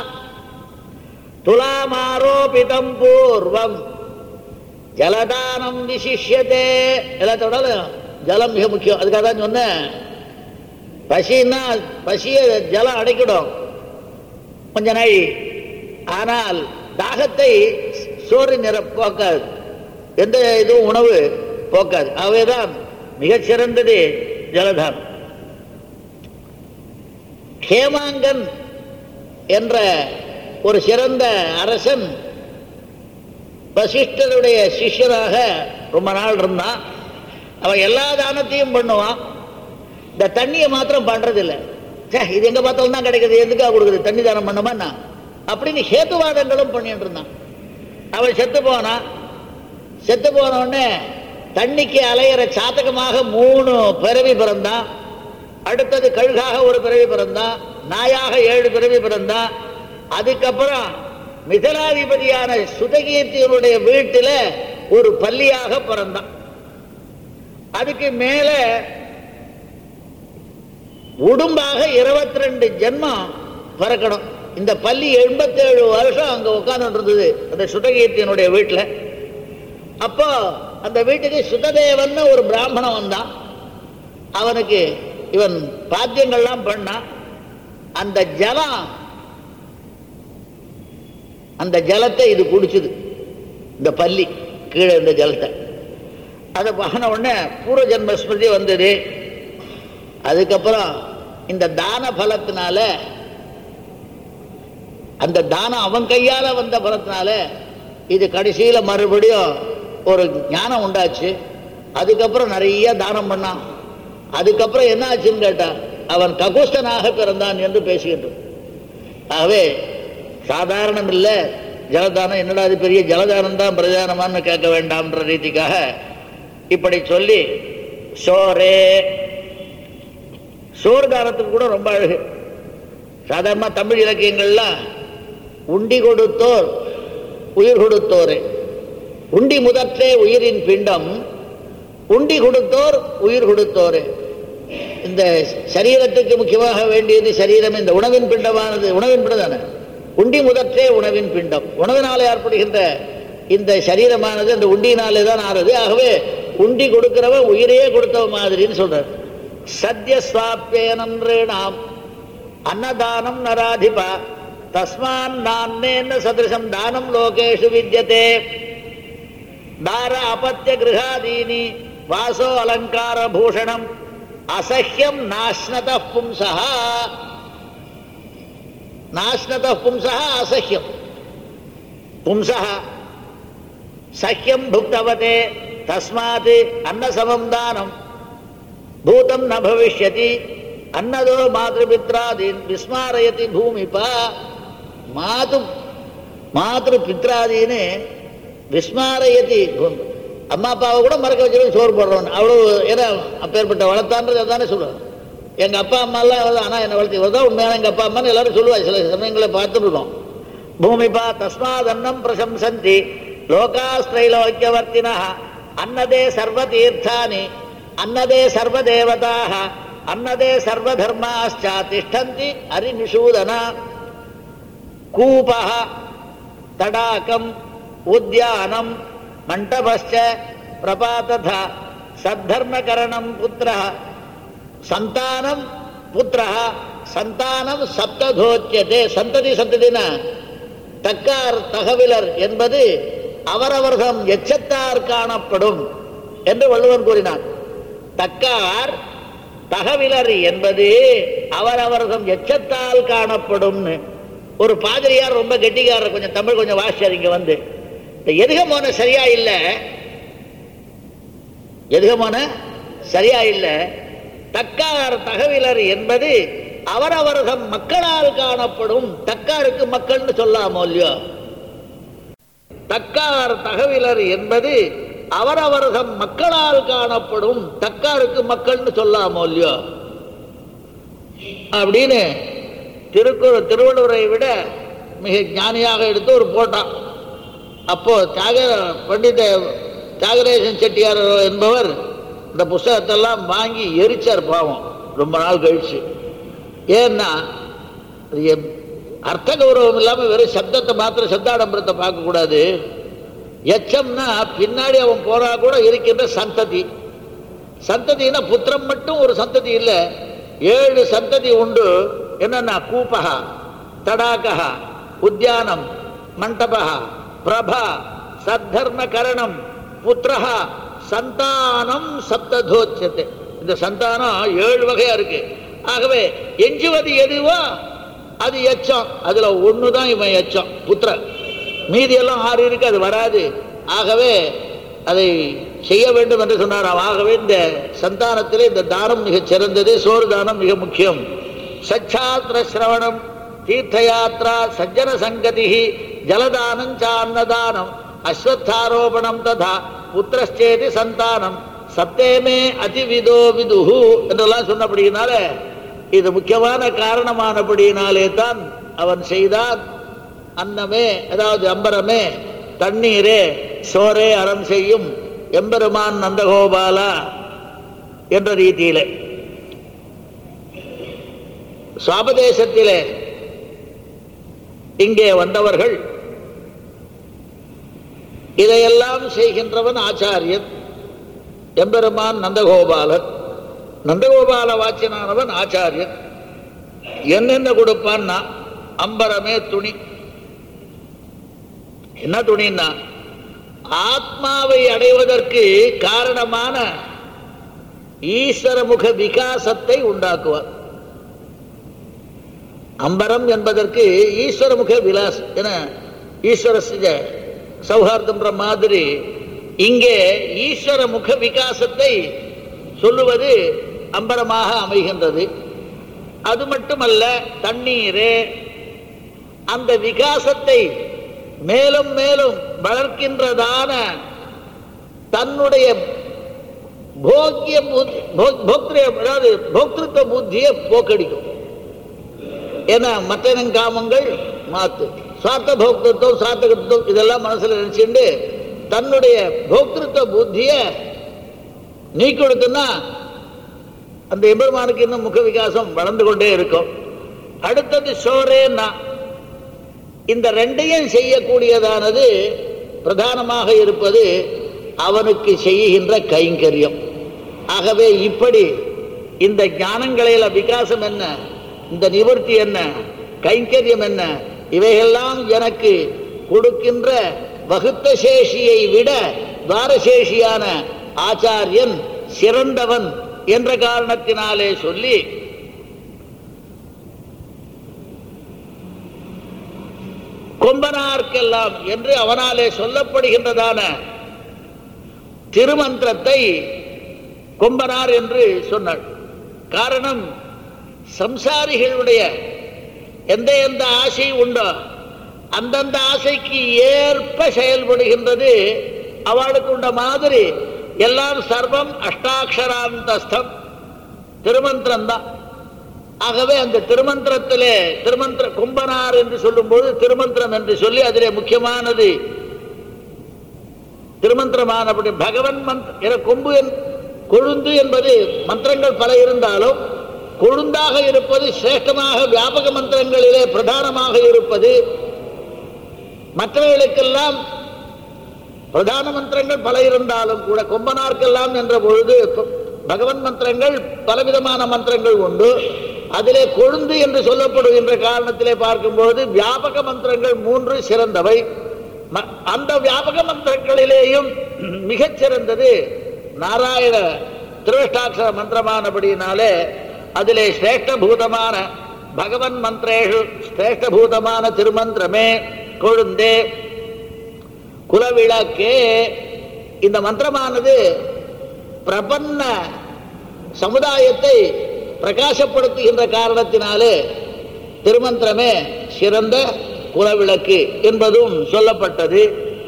துலாமாரோபிதம் பூர்வம் ஜலதானம் விசிஷ்யதே எல்லாத்தோட ஜலம் மிக முக்கியம் அதுக்காக தான் சொன்னேன் பசின்னா பசியை ஜலம் அடைக்கிடும் கொஞ்ச நாள் ஆனால் தாகத்தை சோறு நிற போக்காது எந்த இதுவும் உணவு போக்காது ஆகவேதான் மிகச் சிறந்தது ஜலதானம் ஹேமாங்கன் என்ற ஒரு சிறந்த அரசன் வசிஷ்டருடைய சிஷ்யராக ரொம்ப நாள் இருந்தான் அவன் எல்லா தானத்தையும் பண்ணுவான் இந்த தண்ணியை மாத்திரம் பண்றதில்லை ச்சே இது எங்க பார்த்தாலும் தான் கிடைக்குது எதுக்காக கொடுக்குது தண்ணி தானம் பண்ணமான்னா அப்படின்னு ஹேத்துவாதங்களும் பண்ணிட்டு இருந்தான் அவன் செத்து போனான் செத்து போன உடனே தண்ணிக்கு அலையிற சாத்தகமாக மூணு பிறவி பிறந்தான் அடுத்தது கழுகாக ஒரு பிறவி பிறந்தான் நாயாக ஏழு பிறவி பிறந்தான் அதுக்கப்புறம் மிதலாதிபதியான சுதகீர்த்தியனுடைய வீட்டில் ஒரு பள்ளியாக பிறந்தான் அதுக்கு மேல உடும்பாக இருபத்தி ரெண்டு ஜென்மம் பிறக்கணும் இந்த பள்ளி எண்பத்தேழு வருஷம் அங்க உட்கார்ந்துட்டு இருந்தது அந்த சுதகீர்த்தியனுடைய வீட்டில் அப்போ அந்த வீட்டுக்கு சுததேவன் ஒரு பிராமணன் வந்தான் அவனுக்கு இவன் பாத்தியங்கள்லாம் பண்ணான் அந்த ஜலம் அந்த ஜலத்தை இது குடிச்சுது இந்த பள்ளி கீழே இந்த ஜலத்தை அதை பண்ண உடனே பூர்வ ஜென்ம ஸ்மிருதி வந்தது அதுக்கப்புறம் இந்த தான பலத்தினால அந்த தானம் அவன் கையால வந்த பலத்தினால இது கடைசியில மறுபடியும் ஒரு ஞானம் உண்டாச்சு அதுக்கப்புறம் நிறைய தானம் பண்ணான் அதுக்கப்புறம் என்ன ஆச்சுன்னு கேட்டா அவன் ககுஸ்தனாக பிறந்தான் என்று பேசுகின்றோம் ஆகவே சாதாரணம் இல்லை ஜலதானம் என்னடா அது பெரிய ஜலதானம் தான் பிரதானமான்னு கேட்க வேண்டாம்ன்ற ரீதிக்காக இப்படி சொல்லி சோரே சோறு தானத்துக்கு கூட ரொம்ப அழகு சாதாரண தமிழ் இலக்கியங்கள்லாம் உண்டி கொடுத்தோர் உயிர் கொடுத்தோரே உண்டி முதற்றே உயிரின் பிண்டம் உண்டி கொடுத்தோர் உயிர் கொடுத்தோரே இந்த சரீரத்துக்கு முக்கியமாக வேண்டியது சரீரம் இந்த உணவின் பிண்டமானது உணவின் பிண்டம் தானே உண்டி முதற்றே உணவின் பிண்டம் உணவினாலே ஏற்படுகின்ற இந்த சரீரமானது அந்த உண்டியினாலே தான் ஆறுது ஆகவே உண்டி கொடுக்கிறவன் உயிரையே கொடுத்தவ மாதிரின்னு சொல்றார் சத்ய சுவாப்பேனன்றே நாம் அன்னதானம் நராதிபா தஸ்மான் நான்னேன சதிருஷம் தானம் லோகேஷு வித்யதே தார அபத்திய கிரகாதீனி வாசோ அலங்கார பூஷணம் அசஹ்யம் நாஷ்னத பும்சா நாஷ்னத பும்சா அசஹ்யம் பும்சா சஹ்யம் புக்தவதே தஸ்மாத் அன்னசமம் தானம் பூதம் ந பவிஷ்யதி அன்னதோ மாதృபித்ராதீன் விஸ்மாரயதி பூமிபா மாது மாதృ பித்ராதீன்னு விஸ்மாரயதி பூமி அம்மா அப்பாவை கூட மறக்க வச்சு சோறு போடுறோம் அவ்வளவு ஏன்னா அப்பேற்பட்ட வளர்த்தான்றது அதானே சொல்லுவாங்க எங்க அப்பா அம்மா எல்லாம் அவ்வளவுதான். ஆனா என்னை வளர்த்தி இவர் தான் உண்மையான எங்க அப்பா அம்மான்னு எல்லாரும் சொல்லுவாங்க சில சமயங்களை பார்த்துருக்கோம் பூமிபா தஸ்மாத் அன்னம் பிரசம்சந்தி லோகாஸ்திரைலோக்கியவர்த்தின அன்னதே சர்வ தீர்த்தானி அன்னதே சர்வ தேவதாக அன்னதே சர்வ தர்மாச்சா திஷ்டந்தி அரிநிஷூதன கூபः தடாகம் உத்யானம் மண்டபश्च பிரபாதத சத்தர்மகரணம் புத்திரः சந்தானம் புத்திரः சந்தானம் சப்ததோச்சியதே சந்ததி சந்ததின தக்கார் தகவிலர் என்பது அவரவர்தம் எச்சத்தார் காணப்படும் என்று வள்ளுவன் கூறினான் தக்கார் தகவிலர் என்பது அவரவர்தம் எச்சத்தால் காணப்படும்னு ஒரு பாதிரியார் ரொம்ப கெட்டிக்காரர் கொஞ்சம் தமிழ் கொஞ்சம் வாசிச்சார் இங்க வந்து இந்த எதுகமான சரியா இல்ல எதுகமான சரியா இல்ல தக்கார் தகவிலர் என்பது அவரவர்தம் மக்களால் காணப்படும் தக்காருக்கு மக்கள்னு சொல்லாமோ இல்லையோ தக்கார் தகவிலர் என்பது அவரவர்தம் மக்களால் காணப்படும் தக்காருக்கு மக்கள்னு சொல்லாமோ இல்லையோ அப்படின்னு திருக்குறள் திருவள்ளுவரை விட மிக ஞானியாக எடுத்து ஒரு போட்டான் அப்போ தியாக பண்டித தியாகராஜன் செட்டியார் என்பவர் இந்த புஸ்தகத்தெல்லாம் வாங்கி எரிச்சார் பாவம் ரொம்ப நாள் கழிச்சு ஏன்னா அது எப்- அர்த்த கௌரவம் இல்லாமல் வெறும் சப்தத்தை மாத்திரம் சப்தாடம்பரத்தை பார்க்கக்கூடாது எச்சம்னா பின்னாடி அவன் போறா கூட இருக்கின்ற சந்ததி சந்ததினா புத்திரம் மட்டும் ஒரு சந்ததி இல்லை ஏழு சந்ததி உண்டு என்னன்னா கூபகா தடாகா உத்தியானம் மண்டபா பிரபா சத்தர்ம கரணம் புத்திரஹா சந்தானம் சப்ததோச்சத்தை இந்த சந்தானம் ஏழு வகையா இருக்கு ஆகவே எஞ்சுவது எதுவோ அது எச்சம் அதுல ஒண்ணுதான் இவன் எச்சம் புத்திரன் மீதி எல்லாம் ஆறு இருக்கு அது வராது ஆகவே அதை செய்ய வேண்டும் என்று சொன்னாராம் ஆகவே இந்த சந்தானத்திலே இந்த தானம் மிகச் சிறந்தது சோறு தானம் மிக முக்கியம் சச்சாத்திர சிரவணம் தீர்த்தயாத்ரா சஜ்ஜன சங்கதி ஜலதானம் ச அன்னதானம் அஸ்வத்தாரோபணம் ததா புத்திரஸ்சேதி சந்தானம் சத்தேமே அதிவிதோ விதுஹு என்றெல்லாம் சொன்னபடியினால இது முக்கியமான காரணமானபடியினாலே தான் அவன் செய்தான் அன்னமே அதாவது அம்பரமே தண்ணீரே சோரே அறம் செய்யும் எம்பெருமான் நந்தகோபாலா என்ற ரீதியிலே சுவாபதேசத்திலே இங்கே வந்தவர்கள் இதையெல்லாம் செய்கின்றவன் ஆச்சாரியன் எம்பெருமான் நந்தகோபாலன் நந்தகோபால வாச்சியனானவன் ஆச்சாரியன் என்னென்ன கொடுப்பான்னா அம்பரமே துணி என்ன துணின்னா ஆத்மாவை அடைவதற்கு காரணமான ஈஸ்வரமுக விகாசத்தை உண்டாக்குவார் அம்பரம் என்பதற்கு ஈஸ்வரமுக விலாஸ் என ஈஸ்வர சிஜ சௌஹார்தம்ன்ற மாதிரி இங்கே ஈஸ்வர முக விகாசத்தை சொல்லுவது அம்பரமாக அமைகின்றது அது மட்டுமல்ல தண்ணீரே அந்த விகாசத்தை மேலும் மேலும் வளர்க்கின்றதான தன்னுடைய போக்கிய புத்தி- போக்- போக்திரிய அதாவது போக்திருத்த புத்தியை போக்கடிக்கும் ஏன்னா மற்றனங்காமங்கள் மாத்து சாத்த போக்திருத்தம் சாத்தகத்துவம் இதெல்லாம் மனசுல நினைச்சுண்டு தன்னுடைய போக்திருத்த புத்திய நீக்கி கொடுத்தோம்னா அந்த எம்பெருமானுக்கு இன்னும் முக விகாசம் வளர்ந்து கொண்டே இருக்கும் அடுத்தது சோரேன்னா இந்த ரெண்டையும் செய்யக்கூடியதானது பிரதானமாக இருப்பது அவனுக்கு செய்கின்ற கைங்கரியம் ஆகவே இப்படி இந்த ஞானங்களில விகாசம் என்ன இந்த நிவர்த்தி என்ன கைங்கரியம் என்ன இவையெல்லாம் எனக்கு கொடுக்கின்ற வகுத்த சேஷியை விட துவாரசேஷியான ஆச்சாரியன் சிறந்தவன் என்ற காரணத்தினாலே சொல்லி கொம்பனார்க்கெல்லாம் என்று அவனாலே சொல்லப்படுகின்றதான திருமந்திரத்தை கொம்பனார் என்று சொன்னாள் காரணம் சம்சாரிகளுடைய எந்த எந்த ஆசை உண்டோ அந்தந்த ஆசைக்கு ஏற்ப செயல்படுகின்றது அவளுக்கு உண்ட மாதிரி எல்லாம் சர்வம் அஷ்டாட்சராந்தஸ்தம் திருமந்திரம் தான் ஆகவே அந்த திருமந்திரத்திலே திருமந்திர கும்பனார் என்று சொல்லும்போது திருமந்திரம் என்று சொல்லி அதிலே முக்கியமானது திருமந்திரமானபடி பகவன் மந்த் கொம்பு என் கொழுந்து என்பது மந்திரங்கள் பல இருந்தாலும் கொழுந்தாக இருப்பது சிரேஷ்டமாக வியாபக மந்திரங்களிலே பிரதானமாக இருப்பது மற்றவர்களுக்கெல்லாம் பிரதான மந்திரங்கள் பல இருந்தாலும் கூட கொம்பனார்க்கெல்லாம் என்ற பொழுது பகவன் மந்திரங்கள் பலவிதமான மந்திரங்கள் உண்டு அதிலே கொழுந்து என்று சொல்லப்படுகின்ற காரணத்திலே பார்க்கும்போது வியாபக மந்திரங்கள் மூன்று சிறந்தவை ம- அந்த வியாபக மந்திரங்களிலேயும் மிகச் சிறந்தது நாராயண திருஷ்டாட்சர மந்திரமானபடியினாலே அதிலே சிரேஷ்டபூதமான பகவன் மந்திரேஷு சிரேஷ்டபூதமான திருமந்திரமே கொழுந்தே குலவிளக்கே இந்த மந்திரமானது பிரபன்ன சமுதாயத்தை பிரகாசப்படுத்துகின்ற காரணத்தினாலே திருமந்திரமே சிறந்த குலவிளக்கு என்பதும் சொல்லப்பட்டது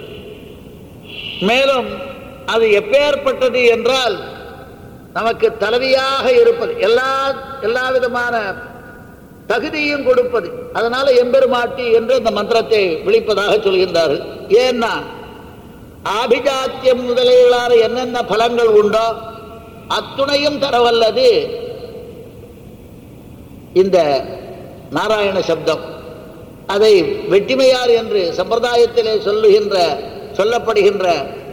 மேலும் அது எப்பேற்பட்டது என்றால் நமக்கு தலைவியாக இருப்பது எல்லா எல்லா விதமான தகுதியும் கொடுப்பது அதனால எம்பெருமாட்டி என்று அந்த மந்திரத்தை விழிப்பதாக சொல்கின்றார்கள் ஏன்னா ஆபிஜாத்தியம் முதலியலான என்னென்ன பலங்கள் உண்டோ அத்துணையும் தரவல்லது இந்த நாராயண சப்தம் அதை வெட்டிமையார் என்று சம்பிரதாயத்திலே சொல்லுகின்ற சொல்லப்படுகின்ற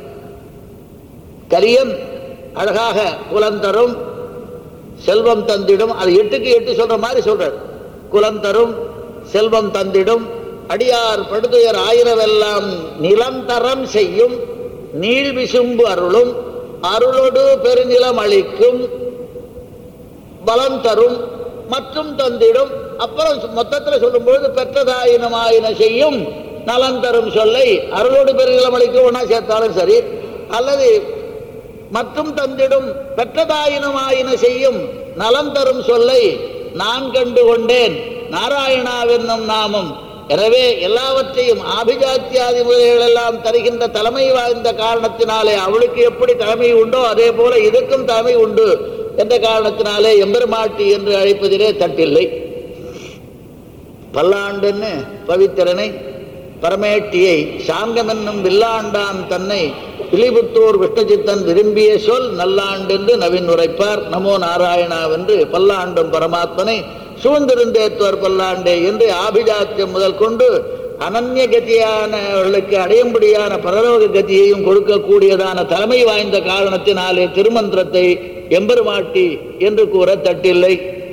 கரியன் அழகாக குலந்தரும் செல்வம் தந்திடும் அது எட்டுக்கு எட்டு சொல்ற மாதிரி சொல்றார் குலந்தரும் செல்வம் தந்திடும் அடியார் படுதுயர் ஆயிரவெல்லாம் நிலந்தரம் செய்யும் நீள் விசும்பு அருளும் அருளோடு பெருநிலம் அளிக்கும் பலம் தரும் மற்றும் தந்திடும் அப்புறம் மொத்தத்தில் சொல்லும்பொழுது பெற்றதாயினமாயின செய்யும் நலன் தரும் சொல்லை அருளோடு பெருநிலம் அளிக்கும் ஒன்றா சேர்த்தாலும் சரி அல்லது மற்றும் தந்திடும் பெற்றதாயினமாயின செய்யும் நலம் தரும் சொல்லை நான் கண்டு கொண்டேன் நாராயணாவென்னும் நாமம் எனவே எல்லாவற்றையும் ஆபிஜாத்தியாதி முறைகள் எல்லாம் தருகின்ற தலைமை வாய்ந்த காரணத்தினாலே அவளுக்கு எப்படி தலைமை உண்டோ அதே போல இதற்கும் தலைமை உண்டு என்ற காரணத்தினாலே எம்பெருமாட்டி என்று அழைப்பதிலே தட்டில்லை பல்லாண்டுன்னு பவித்திரனை பரமேட்டியை சாங்கம் என்னும் வில்லாண்டான் தன்னை பிலிபுத்தூர் விஷ்ணுசித்தன் விரும்பிய சொல் நல்லாண்டென்று நவீன் உரைப்பார் நமோ நாராயணாவென்று பல்லாண்டும் பரமாத்மனை சூழ்ந்திருந்தேத்துவர் பல்லாண்டே என்று ஆபிஜாத்தியம் முதல் கொண்டு அனன்ய கதியானவர்களுக்கு அடையும்படியான பரலோக கதியையும் கொடுக்கக்கூடியதான தலைமை வாய்ந்த காரணத்தினாலே திருமந்திரத்தை எம்பெருமாட்டி என்று கூற தட்டில்லை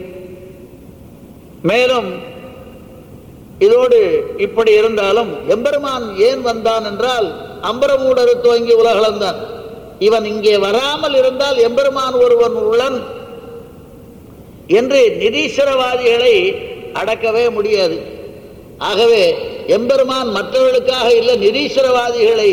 மேலும் இதோடு இப்படி இருந்தாலும் எம்பெருமான் ஏன் வந்தான் என்றால் அம்பரமூடரு துவங்கி உலகளந்தான் இவன் இங்கே வராமல் இருந்தால் எம்பெருமான் ஒருவன் உள்ளன் என்று நிதீஸ்வரவாதிகளை அடக்கவே முடியாது ஆகவே எம்பெருமான் மற்றவர்களுக்காக இல்லை நிதீஸ்வரவாதிகளை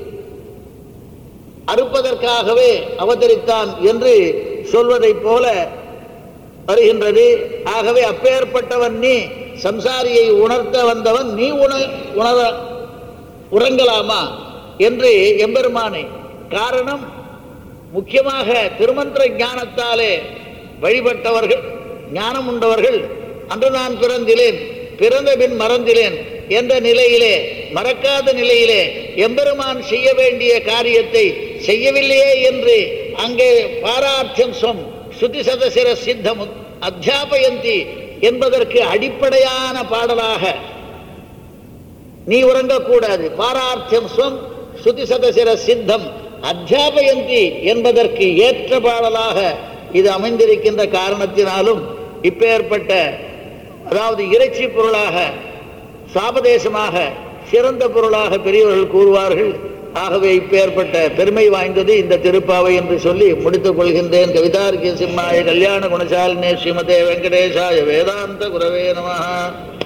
அறுப்பதற்காகவே அவதரித்தான் என்று சொல்வதைப் போல வருகின்றது ஆகவே அப்பேற்பட்டவன் நீ சம்சாரியை உணர்த்த வந்தவன் நீ உண உணர உறங்கலாமா என்று எம்பெருமானை காரணம் முக்கியமாக திருமந்திர ஞானத்தாலே வழிபட்டவர்கள் ஞானம் உண்டவர்கள் அன்று நான் பிறந்திலேன் பிறந்த பின் மறந்திலேன் என்ற நிலையிலே மறக்காத நிலையிலே எம்பெருமான் செய்ய வேண்டிய காரியத்தை செய்யவில்லையே என்று அங்கே பாரார்த்தம் சொம் ஸ்ருதி சதசிர சித்தம் அத்தியாபயந்தி என்பதற்கு அடிப்படையான பாடலாக நீ உறங்கக்கூடாது பாரார்த்தம் ஸ்வம் ஸ்ருதி சதசிர சித்தம் அத்தியாபயந்தி என்பதற்கு ஏற்ற பாடலாக இது அமைந்திருக்கின்ற காரணத்தினாலும் இப்பேற்பட்ட அதாவது இறைச்சி பொருளாக சாபதேசமாக சிறந்த பொருளாக பெரியவர்கள் கூறுவார்கள் ஆகவே இப்பேற்பட்ட பெருமை வாய்ந்தது இந்த திருப்பாவை என்று சொல்லி முடித்துக் கொள்கின்றேன் கவிதார்க்கிய சிம்மாய கல்யாண குணசாலினே ஸ்ரீமதே வெங்கடேசாய வேதாந்த குரவே நமஹா